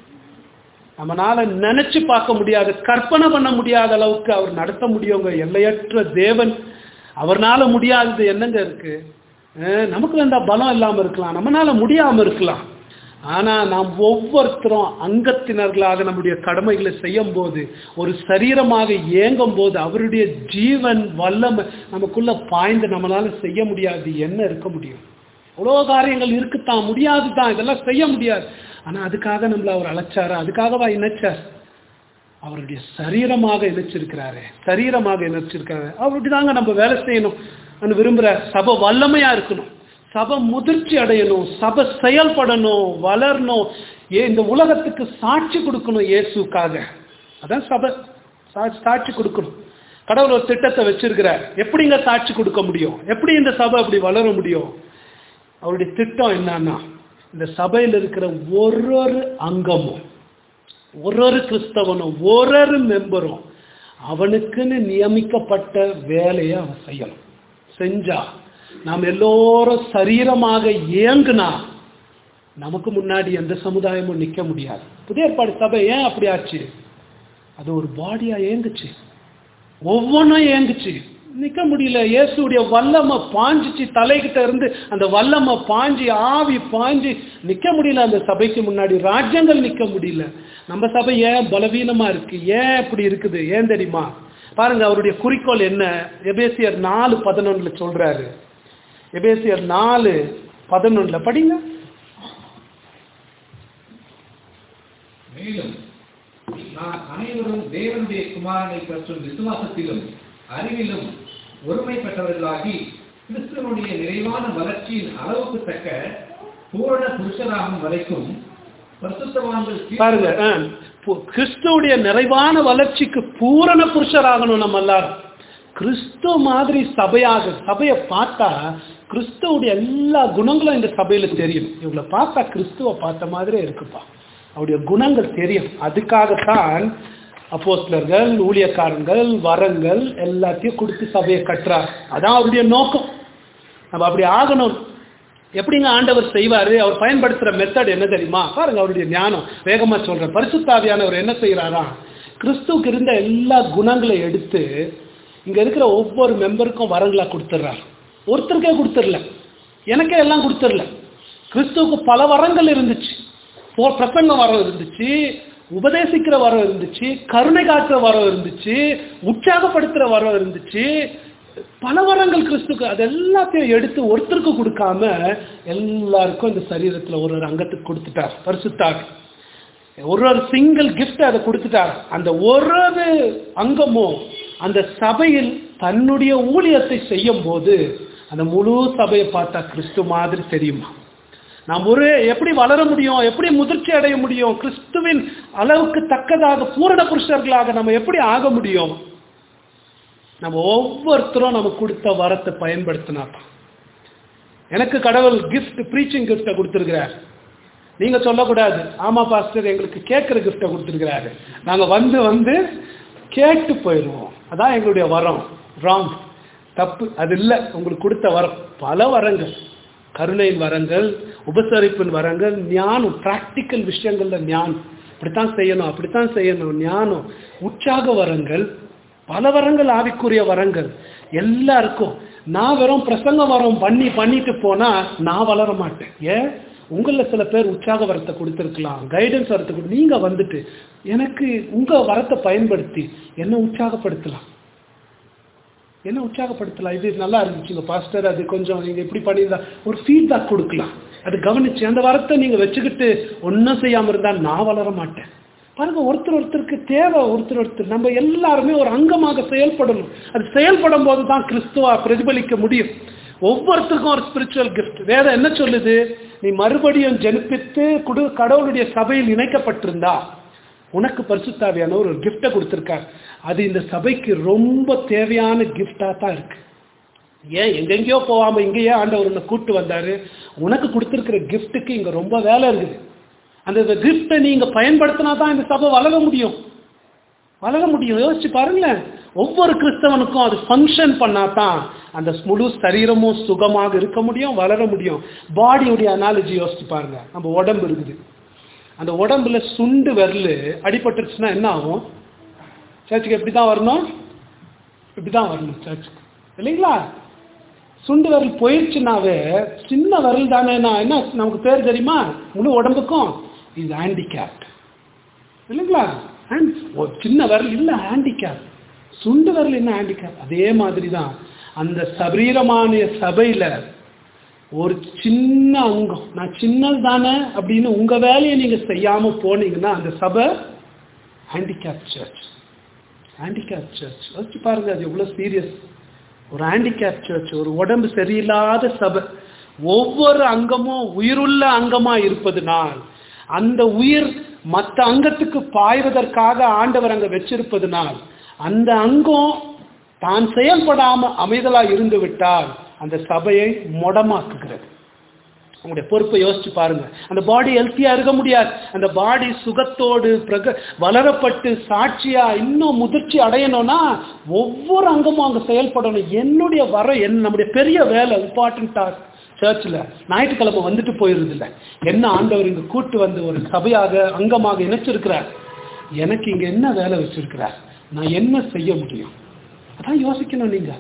நம்மளால நினைச்சு பார்க்க முடியாத கற்பனை பண்ண முடியாத அளவுக்கு அவர் நடத்த முடியுங்க எல்லையற்ற தேவன் அவர்னால முடியாதது என்னங்க இருக்கு அஹ் நமக்கு வேண்டா பலம் இல்லாம இருக்கலாம் நம்மனால முடியாம இருக்கலாம் ஆனா நாம் ஒவ்வொருத்தரும் அங்கத்தினர்களாக நம்முடைய கடமைகளை செய்யும் போது ஒரு சரீரமாக இயங்கும் போது அவருடைய ஜீவன் வல்லமை நமக்குள்ள பாய்ந்து நம்மளால செய்ய முடியாது என்ன இருக்க முடியும் அவ்வளோ காரியங்கள் இருக்குத்தான் முடியாது தான் இதெல்லாம் செய்ய முடியாது ஆனா அதுக்காக நம்மள அவர் அழைச்சாரா அதுக்காகவா இணைச்சார் அவருடைய சரீரமாக இணைச்சிருக்கிறாரு சரீரமாக இணைச்சிருக்காரு அவருடைய தாங்க நம்ம வேலை செய்யணும் நான் விரும்புற சபை வல்லமையா இருக்கணும் சபை முதிர்ச்சி அடையணும் சபை செயல்படணும் வளரணும் ஏ இந்த உலகத்துக்கு சாட்சி கொடுக்கணும் இயேசுக்காக அதான் சபை சா- சாட்சி கொடுக்கணும் கடவுள் ஒரு திட்டத்தை வச்சிருக்கிறார் எப்படிங்க சாட்சி கொடுக்க முடியும் எப்படி இந்த சபை அப்படி வளர முடியும் அவருடைய திட்டம் என்னன்னா இந்த சபையில் இருக்கிற ஒரு ஒரு அங்கமும் ஒரு ஒரு கிறிஸ்தவனும் ஒரு ஒரு மெம்பரும் அவனுக்குன்னு நியமிக்கப்பட்ட வேலையை அவன் செய்யணும் செஞ்சா நாம் எல்லோரும் சரீரமாக இயங்குனா நமக்கு முன்னாடி எந்த சமுதாயமும் நிக்க முடியாது புதிய ஏற்பாடு சபை ஏன் அப்படி ஆச்சு அது ஒரு பாடியா இயங்குச்சு ஒவ்வொன்றும் இயங்குச்சு நிக்க முடியல இயேசுடைய வல்லமை பாஞ்சிச்சு தலைகிட்ட இருந்து அந்த வல்லமை பாஞ்சி ஆவி பாஞ்சி நிக்க முடியல அந்த சபைக்கு முன்னாடி ராஜ்யங்கள் நிக்க முடியல நம்ம சபை ஏன் பலவீனமா இருக்கு ஏன் இப்படி இருக்குது ஏன் தெரியுமா பாருங்க அவருடைய குறிக்கோள் என்ன எபேசியர் நாலு பதினொன்னுல சொல்றாரு எபேசியர் நாலு பதினொன்னுல படிங்க மேலும் நான் அனைவரும் தேவனுடைய குமாரனை பற்றும் விசுவாசத்திலும் அறிவிலும் ஒருமை பெற்றவர்களாகி கிறிஸ்துவனுடைய நிறைவான வளர்ச்சியின் அளவுக்கு தக்க பூரண புருஷராகும் வரைக்கும் பரிசுத்தவான்கள் கீழ் பாருங்க ஆ, பு- கிறிஸ்துவுடைய நிறைவான வளர்ச்சிக்கு பூரண புருஷராகணும் நம்ம எல்லாரும் கிறிஸ்து மாதிரி சபையாக சபையை பார்த்தா கிறிஸ்துவுடைய எல்லா குணங்களும் இந்த சபையில தெரியும் இவங்களை பார்த்தா கிறிஸ்துவை பார்த்த மாதிரியே இருக்குப்பா அவருடைய குணங்கள் தெரியும் அதுக்காகத்தான் அப்போஸ்தலர்கள் ஊழியக்காரங்கள் வரங்கள் எல்லாத்தையும் கொடுத்து சபையை கட்டுறார் அதான் அவருடைய நோக்கம் நம்ம அப்படி ஆகணும் எப்படிங்க ஆண்டவர் செய்வாரு அவர் பயன்படுத்துற மெத்தட் என்ன தெரியுமா பாருங்க அவருடைய ஞானம் வேகமா சொல்றேன் பரிசுத்தாவியானவர் என்ன செய்யறாரா கிறிஸ்துவுக்கு இருந்த எல்லா குணங்களை எடுத்து இங்க இருக்கிற ஒவ்வொரு மெம்பருக்கும் வரங்களா கொடுத்துட்றாரு ஒருத்தருக்கே கொடுத்துடல எனக்கே எல்லாம் கொடுத்துடல கிறிஸ்துவுக்கு பல வரங்கள் இருந்துச்சு போ பிரசங்க வரம் இருந்துச்சு உபதேசிக்கிற வரம் இருந்துச்சு கருணை காட்டுற வரம் இருந்துச்சு உற்சாகப்படுத்துற வரம் இருந்துச்சு பல வரங்கள் கிறிஸ்துக்கு அது எல்லாத்தையும் எடுத்து ஒருத்தருக்கு கொடுக்காம எல்லாருக்கும் இந்த சரீரத்துல ஒரு ஒரு அங்கத்துக்கு கொடுத்துட்டார் பரிசுத்தார் ஒரு ஒரு சிங்கிள் கிஃப்ட் அதை கொடுத்துட்டார் அந்த ஒரு ஒரு அங்கமும் அந்த சபையில் தன்னுடைய ஊழியத்தை செய்யும் போது அந்த முழு சபையை பார்த்தா கிறிஸ்து மாதிரி தெரியுமா நாம் ஒரு எப்படி வளர முடியும் எப்படி முதிர்ச்சி அடைய முடியும் கிறிஸ்துவின் அளவுக்கு தக்கதாக பூரண புருஷர்களாக நம்ம எப்படி ஆக முடியும் நம்ம ஒவ்வொருத்தரும் நமக்கு கொடுத்த வரத்தை பயன்படுத்தினாப்பா எனக்கு கடவுள் கிஃப்ட் ப்ரீச்சிங் கிஃப்டை கொடுத்துருக்கிறார் நீங்க சொல்லக்கூடாது ஆமா பாஸ்டர் எங்களுக்கு கேட்குற கிஃப்டை கொடுத்துருக்கிறாரு நாங்க வந்து வந்து கேட்டு போயிடுவோம் அதான் எங்களுடைய வரம் ராங் தப்பு அது இல்லை உங்களுக்கு கொடுத்த வரம் பல வரங்கள் கருணையின் வரங்கள் உபசரிப்பின் வரங்கள் ஞானம் பிராக்டிக்கல் விஷயங்கள்ல ஞானம் இப்படித்தான் செய்யணும் அப்படித்தான் செய்யணும் ஞானம் உற்சாக வரங்கள் பல வரங்கள் ஆவிக்குரிய வரங்கள் எல்லாருக்கும் நான் வெறும் பிரசங்க வரம் பண்ணி பண்ணிட்டு போனா நான் வளர மாட்டேன் ஏன் உங்கள சில பேர் உற்சாக வரத்தை கொடுத்துருக்கலாம் கைடன்ஸ் வரத்தை கொடு நீங்க வந்துட்டு எனக்கு உங்க வரத்தை பயன்படுத்தி என்ன உற்சாகப்படுத்தலாம் என்ன உற்சாகப்படுத்தலாம் இது நல்லா இருந்துச்சுங்க பாஸ்டர் அது கொஞ்சம் நீங்க இப்படி பண்ணியிருந்தா ஒரு ஃபீட்பேக் கொடுக்கலாம் அது கவனிச்சு அந்த வரத்தை நீங்க வச்சுக்கிட்டு ஒன்றும் செய்யாம இருந்தா நான் வளர மாட்டேன் பாருங்க ஒருத்தர் ஒருத்தருக்கு தேவை ஒருத்தர் ஒருத்தர் நம்ம எல்லாருமே ஒரு அங்கமாக செயல்படணும் அது செயல்படும் போது தான் கிறிஸ்துவா பிரதிபலிக்க முடியும் ஒவ்வொருத்தருக்கும் ஒரு ஸ்பிரிச்சுவல் கிஃப்ட் வேதம் என்ன சொல்லுது நீ மறுபடியும் ஜெனிப்பித்து குடு கடவுளுடைய சபையில் இணைக்கப்பட்டிருந்தா உனக்கு பரிசுத்தாவியான ஒரு கிஃப்டை கொடுத்துருக்கார் அது இந்த சபைக்கு ரொம்ப தேவையான கிஃப்டா தான் இருக்கு ஏன் எங்கெங்கேயோ போகாம இங்கேயே ஆண்டவர் உன்னை கூட்டு வந்தாரு உனக்கு கொடுத்துருக்கிற கிஃப்ட்டுக்கு இங்க ரொம்ப வேலை இருக்குது அந்த கிஃப்டை நீங்க பயன்படுத்தினா தான் இந்த சபை வளர முடியும் வளர முடியும் யோசிச்சு பாருங்களேன் ஒவ்வொரு கிறிஸ்தவனுக்கும் அது ஃபங்க்ஷன் பண்ணாதான் அந்த முழு சரீரமும் சுகமாக இருக்க முடியும் வளர முடியும் பாடியுடைய அனாலஜி யோசிச்சு பாருங்க நம்ம உடம்பு இருக்குது அந்த உடம்புல சுண்டு விரல் அடிபட்டுருச்சுன்னா என்ன ஆகும் சர்ச்சுக்கு எப்படி தான் வரணும் இப்படி தான் வரணும் சர்ச்சுக்கு இல்லைங்களா சுண்டு விரல் போயிடுச்சுனாவே சின்ன விரல் தானே நான் என்ன நமக்கு பேர் தெரியுமா முழு உடம்புக்கும் இது ஹேண்டிகேப் இல்லைங்களா hand- ஒரு சின்ன விரல் இல்லை ஹேண்டிகேப் சுண்டு விரல் என்ன ஹேண்டிகேப் அதே மாதிரி தான் அந்த சபரீரமான சபையில ஒரு சின்ன அங்கம் நான் சின்னது தானே அப்படின்னு உங்க வேலையை நீங்க செய்யாம போனீங்கன்னா அந்த சபை ஹேண்டிகேப் சர்ச் ஹேண்டிகேப் சர்ச் யோசிச்சு பாருங்க அது எவ்வளவு சீரியஸ் ஒரு ஹேண்டிகேப் சர்ச் ஒரு உடம்பு சரியில்லாத சபை ஒவ்வொரு அங்கமும் உயிருள்ள அங்கமா இருப்பதுனால் அந்த உயிர் மற்ற அங்கத்துக்கு பாய்வதற்காக ஆண்டவர் அங்க வச்சிருப்பதுனால் அந்த அங்கம் தான் செயல்படாம அமைதலா இருந்து விட்டால் அந்த சபையை மொடமாக்குகிறது உங்களுடைய பொறுப்பை யோசிச்சு பாருங்க அந்த பாடி ஹெல்த்தியா இருக்க முடியாது அந்த பாடி சுகத்தோடு பிரக வளரப்பட்டு சாட்சியா இன்னும் முதிர்ச்சி அடையணும்னா ஒவ்வொரு அங்கமும் அங்க செயல்படணும் என்னுடைய வர என் நம்முடைய பெரிய வேலை இம்பார்ட்டன்ட் டாஸ்க் சர்ச்சில் ஞாயிற்றுக்கிழமை வந்துட்டு போயிருது இல்லை என்ன ஆண்டவர் இங்க கூட்டு வந்து ஒரு சபையாக அங்கமாக இணைச்சிருக்கிறார் எனக்கு இங்க என்ன வேலை வச்சிருக்கிறார் நான் என்ன செய்ய முடியும் அதான் யோசிக்கணும் நீங்க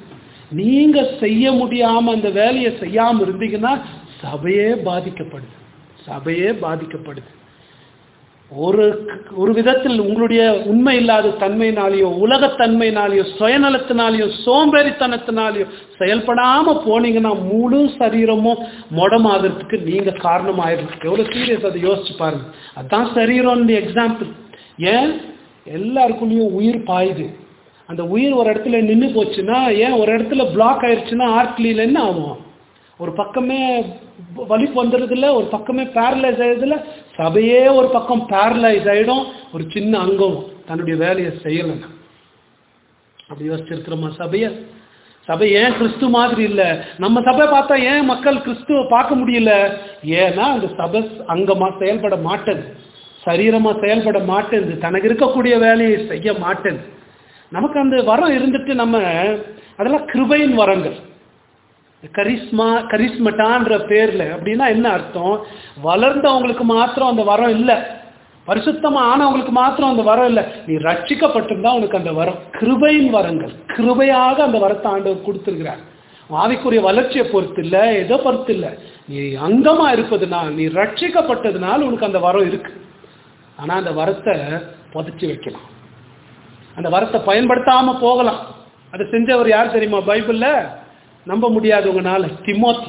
நீங்க செய்ய முடியாம அந்த வேலையை செய்யாம இருந்தீங்கன்னா சபையே பாதிக்கப்படுது சபையே பாதிக்கப்படுது ஒரு ஒரு விதத்தில் உங்களுடைய உண்மை இல்லாத தன்மையினாலேயோ உலகத்தன்மையினாலேயோ சுயநலத்தினாலேயோ சோம்பேறித்தனத்தினாலேயோ செயல்படாம போனீங்கன்னா முழு சரீரமும் மொடமாகிறதுக்கு நீங்க காரணமாயிருக்கு எவ்வளவு சீரியஸ் அதை யோசிச்சு பாருங்க அதான் சரீரம்னு எக்ஸாம்பிள் ஏன் எல்லாருக்குள்ளேயும் உயிர் பாயுது அந்த உயிர் ஒரு இடத்துல நின்று போச்சுன்னா ஏன் ஒரு இடத்துல பிளாக் ஆயிடுச்சுன்னா ஆர்ட்லியில் என்ன ஆகும் ஒரு பக்கமே வலிப்பு வந்துடுறதில்ல ஒரு பக்கமே பேரலைஸ் ஆயிடுதுல சபையே ஒரு பக்கம் பேரலைஸ் ஆயிடும் ஒரு சின்ன அங்கம் தன்னுடைய வேலையை செய்யலைன்னா அப்படி யோசிச்சிருக்கிறோமா சபையை சபை ஏன் கிறிஸ்து மாதிரி இல்லை நம்ம சபை பார்த்தா ஏன் மக்கள் கிறிஸ்துவ பார்க்க முடியல ஏன்னா அந்த சபை அங்கமா செயல்பட மாட்டேது சரீரமா செயல்பட மாட்டேது தனக்கு இருக்கக்கூடிய வேலையை செய்ய மாட்டேது நமக்கு அந்த வரம் இருந்துட்டு நம்ம அதெல்லாம் கிருபையின் வரங்கள் கரிஸ்மா கரிஸ்மட்டான்ற பேர்ல அப்படின்னா என்ன அர்த்தம் வளர்ந்தவங்களுக்கு மாத்திரம் அந்த வரம் இல்லை பரிசுத்தமா ஆனவங்களுக்கு மாத்திரம் அந்த வரம் இல்லை நீ ரட்சிக்கப்பட்டிருந்தா உனக்கு அந்த வரம் கிருபையின் வரங்கள் கிருபையாக அந்த வரத்தை ஆண்டவர் கொடுத்துருக்கிறார் ஆவிக்குரிய வளர்ச்சியை பொறுத்து இல்லை எதோ பொறுத்து இல்லை நீ அங்கமா இருப்பதுனால் நீ ரட்சிக்கப்பட்டதுனால உனக்கு அந்த வரம் இருக்கு ஆனா அந்த வரத்தை புதைச்சி வைக்கலாம் அந்த வரத்தை பயன்படுத்தாம போகலாம் அதை செஞ்சவர் யார் தெரியுமா பைபிள்ல நம்ப முடியாதவங்கனால திமோத்தி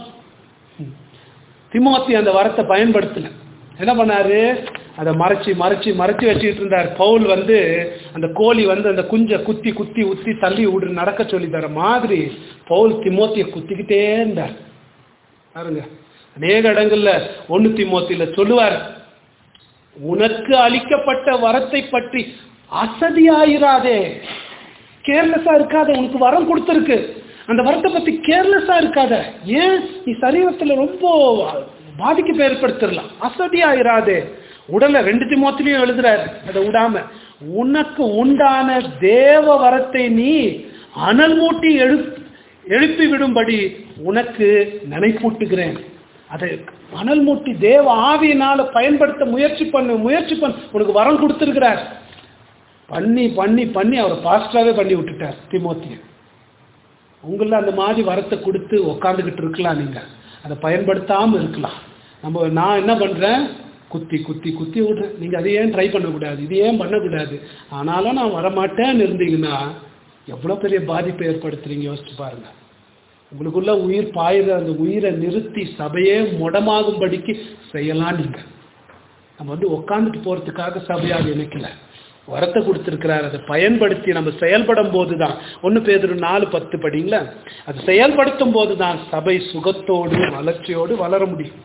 திமோத்தி அந்த வரத்தை பயன்படுத்தல என்ன பண்ணாரு அதை மறைச்சி மறைச்சி மறைச்சி வச்சுக்கிட்டு இருந்தார் பவுல் வந்து அந்த கோழி வந்து அந்த குஞ்சை குத்தி குத்தி உத்தி தள்ளி விடு நடக்க சொல்லி தர மாதிரி பவுல் திமோத்தியை குத்திக்கிட்டே இருந்தார் பாருங்க அநேக இடங்கள்ல ஒண்ணு திமோத்தியில சொல்லுவார் உனக்கு அளிக்கப்பட்ட வரத்தை பற்றி அசதியாயிராதே கேர்லெஸ்ஸா இருக்காத உனக்கு வரம் கொடுத்துருக்கு அந்த வரத்தை பத்தி கேர்லெஸ்ஸா இருக்காத ஏன் நீ சரீரத்துல ரொம்ப பாதிப்பு ஏற்படுத்திடலாம் அசதியாயிராதே உடல்ல ரெண்டு திமோத்திலையும் எழுதுறாரு அதை விடாம உனக்கு உண்டான தேவ வரத்தை நீ அனல் மூட்டி எழு எழுப்பி விடும்படி உனக்கு நினைப்பூட்டுகிறேன் அதை அனல் மூட்டி தேவ ஆவியினால பயன்படுத்த முயற்சி பண்ணு முயற்சி பண்ணு உனக்கு வரம் கொடுத்துருக்கிறார் பண்ணி பண்ணி பண்ணி அவரை பாஸ்டராகவே பண்ணி விட்டுட்டார் திமோத்தியை உங்களில் அந்த மாதிரி வரத்தை கொடுத்து உக்காந்துக்கிட்டு இருக்கலாம் நீங்கள் அதை பயன்படுத்தாமல் இருக்கலாம் நம்ம நான் என்ன பண்ணுறேன் குத்தி குத்தி குத்தி விடுறேன் நீங்கள் அதை ஏன் ட்ரை பண்ணக்கூடாது இது ஏன் பண்ணக்கூடாது ஆனாலும் நான் வரமாட்டேன்னு இருந்தீங்கன்னா எவ்வளோ பெரிய பாதிப்பை ஏற்படுத்துறீங்க யோசிச்சு பாருங்க உங்களுக்குள்ள உயிர் பாயிற அந்த உயிரை நிறுத்தி சபையே முடமாகும்படிக்கு செய்யலாம் நீங்கள் நம்ம வந்து உக்காந்துட்டு போகிறதுக்காக சபையாக நினைக்கல வரத்தை கொடுத்துருக்கிறார் அதை பயன்படுத்தி நம்ம செயல்படும் போது தான் ஒன்று பேர் நாலு பத்து படிங்களா அது செயல்படுத்தும் போது தான் சபை சுகத்தோடு வளர்ச்சியோடு வளர முடியும்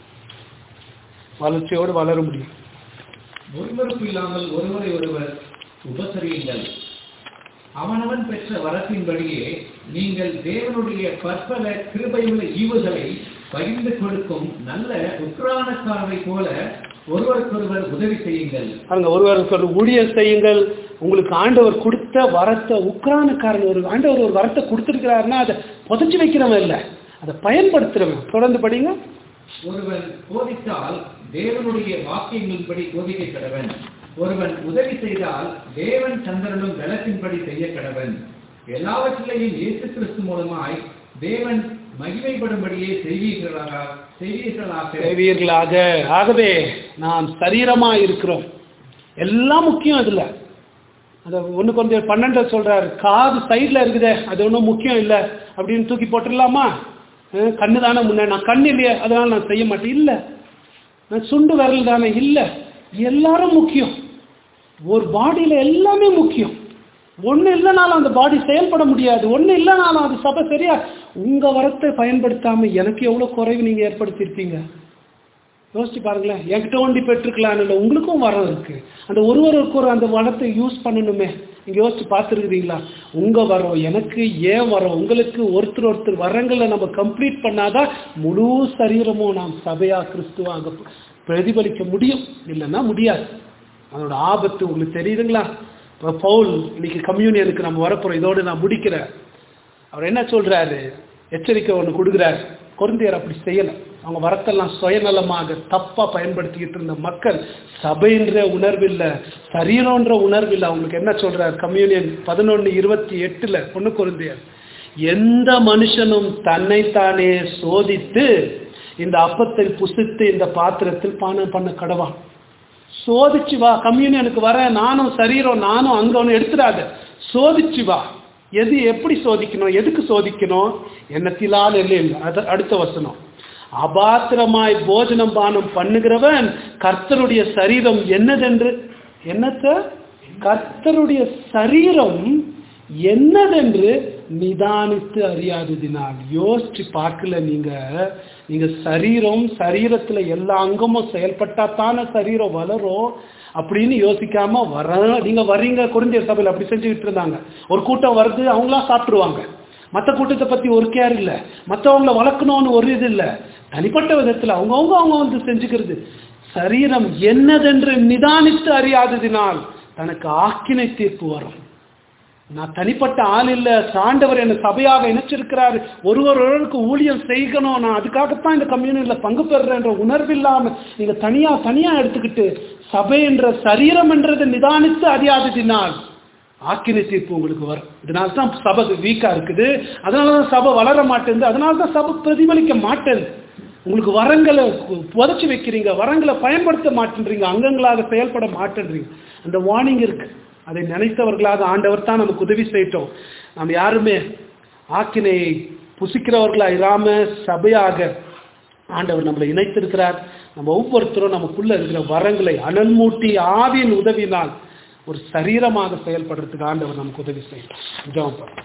வளர்ச்சியோடு வளர முடியும் முறுமுறுப்பு இல்லாமல் ஒருவரை ஒருவர் உபசரியுங்கள் அவனவன் பெற்ற வரத்தின்படியே நீங்கள் தேவனுடைய பற்பல கிருபையுள்ள ஈவுகளை பகிர்ந்து கொடுக்கும் நல்ல உக்ரானக்காரரை போல ஒருவருக்கொருவர் உதவி செய்யுங்கள் பாருங்க ஒருவருக்கு ஒரு ஊழியர் செய்யுங்கள் உங்களுக்கு ஆண்டவர் கொடுத்த வரத்தை உக்ரானுக்காரன் ஒரு ஆண்டவர் ஒரு வரத்தை கொடுத்துருக்கிறாருன்னா அதை புதைச்சி வைக்கிறவன் இல்லை அதை பயன்படுத்துறவன் தொடர்ந்து படிங்க ஒருவன் போதித்தால் தேவனுடைய வாக்கியங்களின்படி போதிக்க கடவன் ஒருவன் உதவி செய்தால் தேவன் சந்திரனும் பலத்தின்படி செய்ய கடவன் எல்லாவற்றிலையும் இயேசு கிறிஸ்து மூலமாய் தேவன் மகிமைப்படும்படியே செய்வீர்களாக செய்வீர்களாக செய்வீர்களாக ஆகவே நாம் சரீரமா இருக்கிறோம் எல்லாம் முக்கியம் இதுல அந்த ஒன்று கொஞ்சம் பன்னெண்டு சொல்றாரு காது சைடில் இருக்குதே அது ஒன்றும் முக்கியம் இல்லை அப்படின்னு தூக்கி போட்டுடலாமா அஹ் கண்ணு தானே முன்ன நான் கண் இல்லையே அதனால நான் செய்ய மாட்டேன் இல்லை நான் சுண்டு விரல் தானே இல்லை எல்லாரும் முக்கியம் ஒரு பாடியில் எல்லாமே முக்கியம் ஒன்று இல்லைனாலும் அந்த பாடி செயல்பட முடியாது ஒன்று இல்லைனாலும் அது சபை சரியா உங்கள் வரத்தை பயன்படுத்தாமல் எனக்கு எவ்வளோ குறைவு நீங்கள் ஏற்படுத்தியிருப்பீங்க யோசிச்சு பாருங்களேன் என்கிட்ட ஒண்டி பெற்றுக்கலான்னு இல்லை உங்களுக்கும் வரம் இருக்கு அந்த ஒருவருக்கு ஒரு அந்த வரத்தை யூஸ் பண்ணணுமே நீங்க யோசிச்சு பார்த்துருக்குறீங்களா உங்க வரம் எனக்கு ஏன் வரம் உங்களுக்கு ஒருத்தர் ஒருத்தர் வரங்களை நம்ம கம்ப்ளீட் பண்ணாதான் முழு சரீரமும் நாம் சபையா கிறிஸ்துவாக பிரதிபலிக்க முடியும் இல்லைன்னா முடியாது அதோட ஆபத்து உங்களுக்கு தெரியுதுங்களா இப்போ பவுல் இன்னைக்கு கம்யூனியனுக்கு நம்ம வரப்போறோம் இதோடு நான் முடிக்கிறேன் அவர் என்ன சொல்றாரு எச்சரிக்கை ஒன்று கொடுக்குறாரு குழந்தையர் அப்படி செய்யலை அவங்க வரத்தெல்லாம் சுயநலமாக தப்பா பயன்படுத்திக்கிட்டு இருந்த மக்கள் சபைன்ற உணர்வில்ல சரீரன்ற உணர்வில்ல அவங்களுக்கு என்ன சொல்றார் கம்யூனியன் பதினொன்று இருபத்தி எட்டுல பொண்ணு குழந்தையர் எந்த மனுஷனும் தன்னைத்தானே சோதித்து இந்த அப்பத்தை புசித்து இந்த பாத்திரத்தில் பானம் பண்ண கடவான் சோதிச்சு வா கம்யூனியனுக்கு வர நானும் சரீரம் நானும் அங்க ஒன்று எடுத்துடாத சோதிச்சு வா எது எப்படி சோதிக்கணும் எதுக்கு சோதிக்கணும் எண்ணத்திலால் இல்லை அது அடுத்த வசனம் அபாத்திரமாய் போஜனம் பானம் பண்ணுகிறவன் கர்த்தருடைய சரீரம் என்னதென்று என்னத்த கர்த்தருடைய சரீரம் என்னதென்று நிதானித்து அறியாததினால் யோசிச்சு பார்க்கல நீங்க நீங்க சரீரம் சரீரத்துல எல்லா அங்கமும் செயல்பட்டா தானே சரீரம் வளரும் அப்படின்னு யோசிக்காம வர நீங்க வர்றீங்க குறைஞ்ச சபையில் அப்படி செஞ்சுக்கிட்டு இருந்தாங்க ஒரு கூட்டம் வருது அவங்களாம் சாப்பிடுவாங்க மற்ற கூட்டத்தை பத்தி ஒரு கேர் இல்லை மற்றவங்கள வளர்க்கணும்னு ஒரு இது இல்லை தனிப்பட்ட விதத்தில் அவங்கவுங்க அவங்க வந்து செஞ்சுக்கிறது சரீரம் என்னதென்று நிதானித்து அறியாததினால் தனக்கு ஆக்கினை தீர்ப்பு வரும் நான் தனிப்பட்ட ஆள் இல்லை சாண்டவர் என்னை சபையாக இணைச்சிருக்கிறாரு ஒருவர் ஒருவருக்கு ஊழியம் செய்யணும் நான் அதுக்காகத்தான் இந்த கம்யூனிட்டியில் பங்கு பெறுறேன்ற உணர்வு இல்லாமல் நீங்கள் தனியாக தனியாக எடுத்துக்கிட்டு சபை என்ற சரீரம் என்றதை நிதானித்து அறியாததினால் ஆக்கினை தீர்ப்பு உங்களுக்கு வரும் இதனால தான் சபை வீக்காக இருக்குது அதனால தான் சபை வளர மாட்டேங்குது அதனால தான் சபை பிரதிபலிக்க மாட்டேங்குது உங்களுக்கு வரங்களை புதைச்சி வைக்கிறீங்க வரங்களை பயன்படுத்த மாட்டேன்றீங்க அங்கங்களாக செயல்பட மாட்டேன்றீங்க அந்த வார்னிங் இருக்கு அதை நினைத்தவர்களாக ஆண்டவர் தான் நமக்கு உதவி செய்யட்டும் நாம் யாருமே ஆக்கினை புசிக்கிறவர்களா இராம சபையாக ஆண்டவர் நம்மளை இணைத்திருக்கிறார் நம்ம ஒவ்வொருத்தரும் நமக்குள்ள இருக்கிற வரங்களை அனல் மூட்டி ஆவியின் உதவினால் ஒரு சரீரமாக செயல்படுறதுக்கு ஆண்டவர் நமக்கு உதவி செய்யட்டும் ஜெபம் பண்ணுவோம்.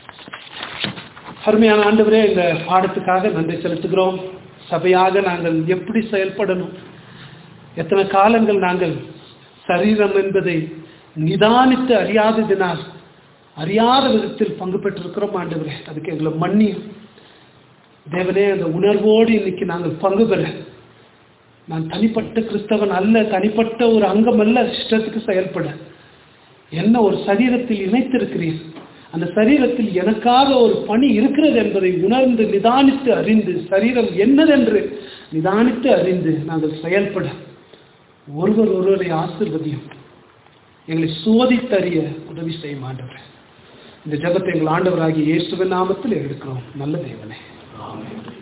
அருமையான ஆண்டவரே இந்த பாடத்துக்காக நன்றி செலுத்துகிறோம் சபையாக நாங்கள் எப்படி செயல்படணும் எத்தனை காலங்கள் நாங்கள் சரீரம் என்பதை நிதானித்து அறியாததினால் அறியாத விதத்தில் பங்கு பெற்றிருக்கிறோம் ஆண்டவரே அதுக்கு எங்களை மன்னியும் தேவனே அந்த உணர்வோடு இன்னைக்கு நாங்கள் பங்கு பெற நான் தனிப்பட்ட கிறிஸ்தவன் அல்ல தனிப்பட்ட ஒரு அங்கம் அல்ல இஷ்டத்துக்கு செயல்பட என்ன ஒரு சரீரத்தில் இணைத்திருக்கிறீர் அந்த சரீரத்தில் எனக்காக ஒரு பணி இருக்கிறது என்பதை உணர்ந்து நிதானித்து அறிந்து சரீரம் என்னதென்று நிதானித்து அறிந்து நாங்கள் செயல்பட ஒருவர் ஒருவரை ஆசிர்வதியும் எங்களை சோதித்தறிய உதவி செய்ய மாண்டவர் இந்த ஜபத்தை எங்கள் ஆண்டவராகிய இயேசுவின் நாமத்தில் எடுக்கிறோம் நல்ல தேவனே ஆமென்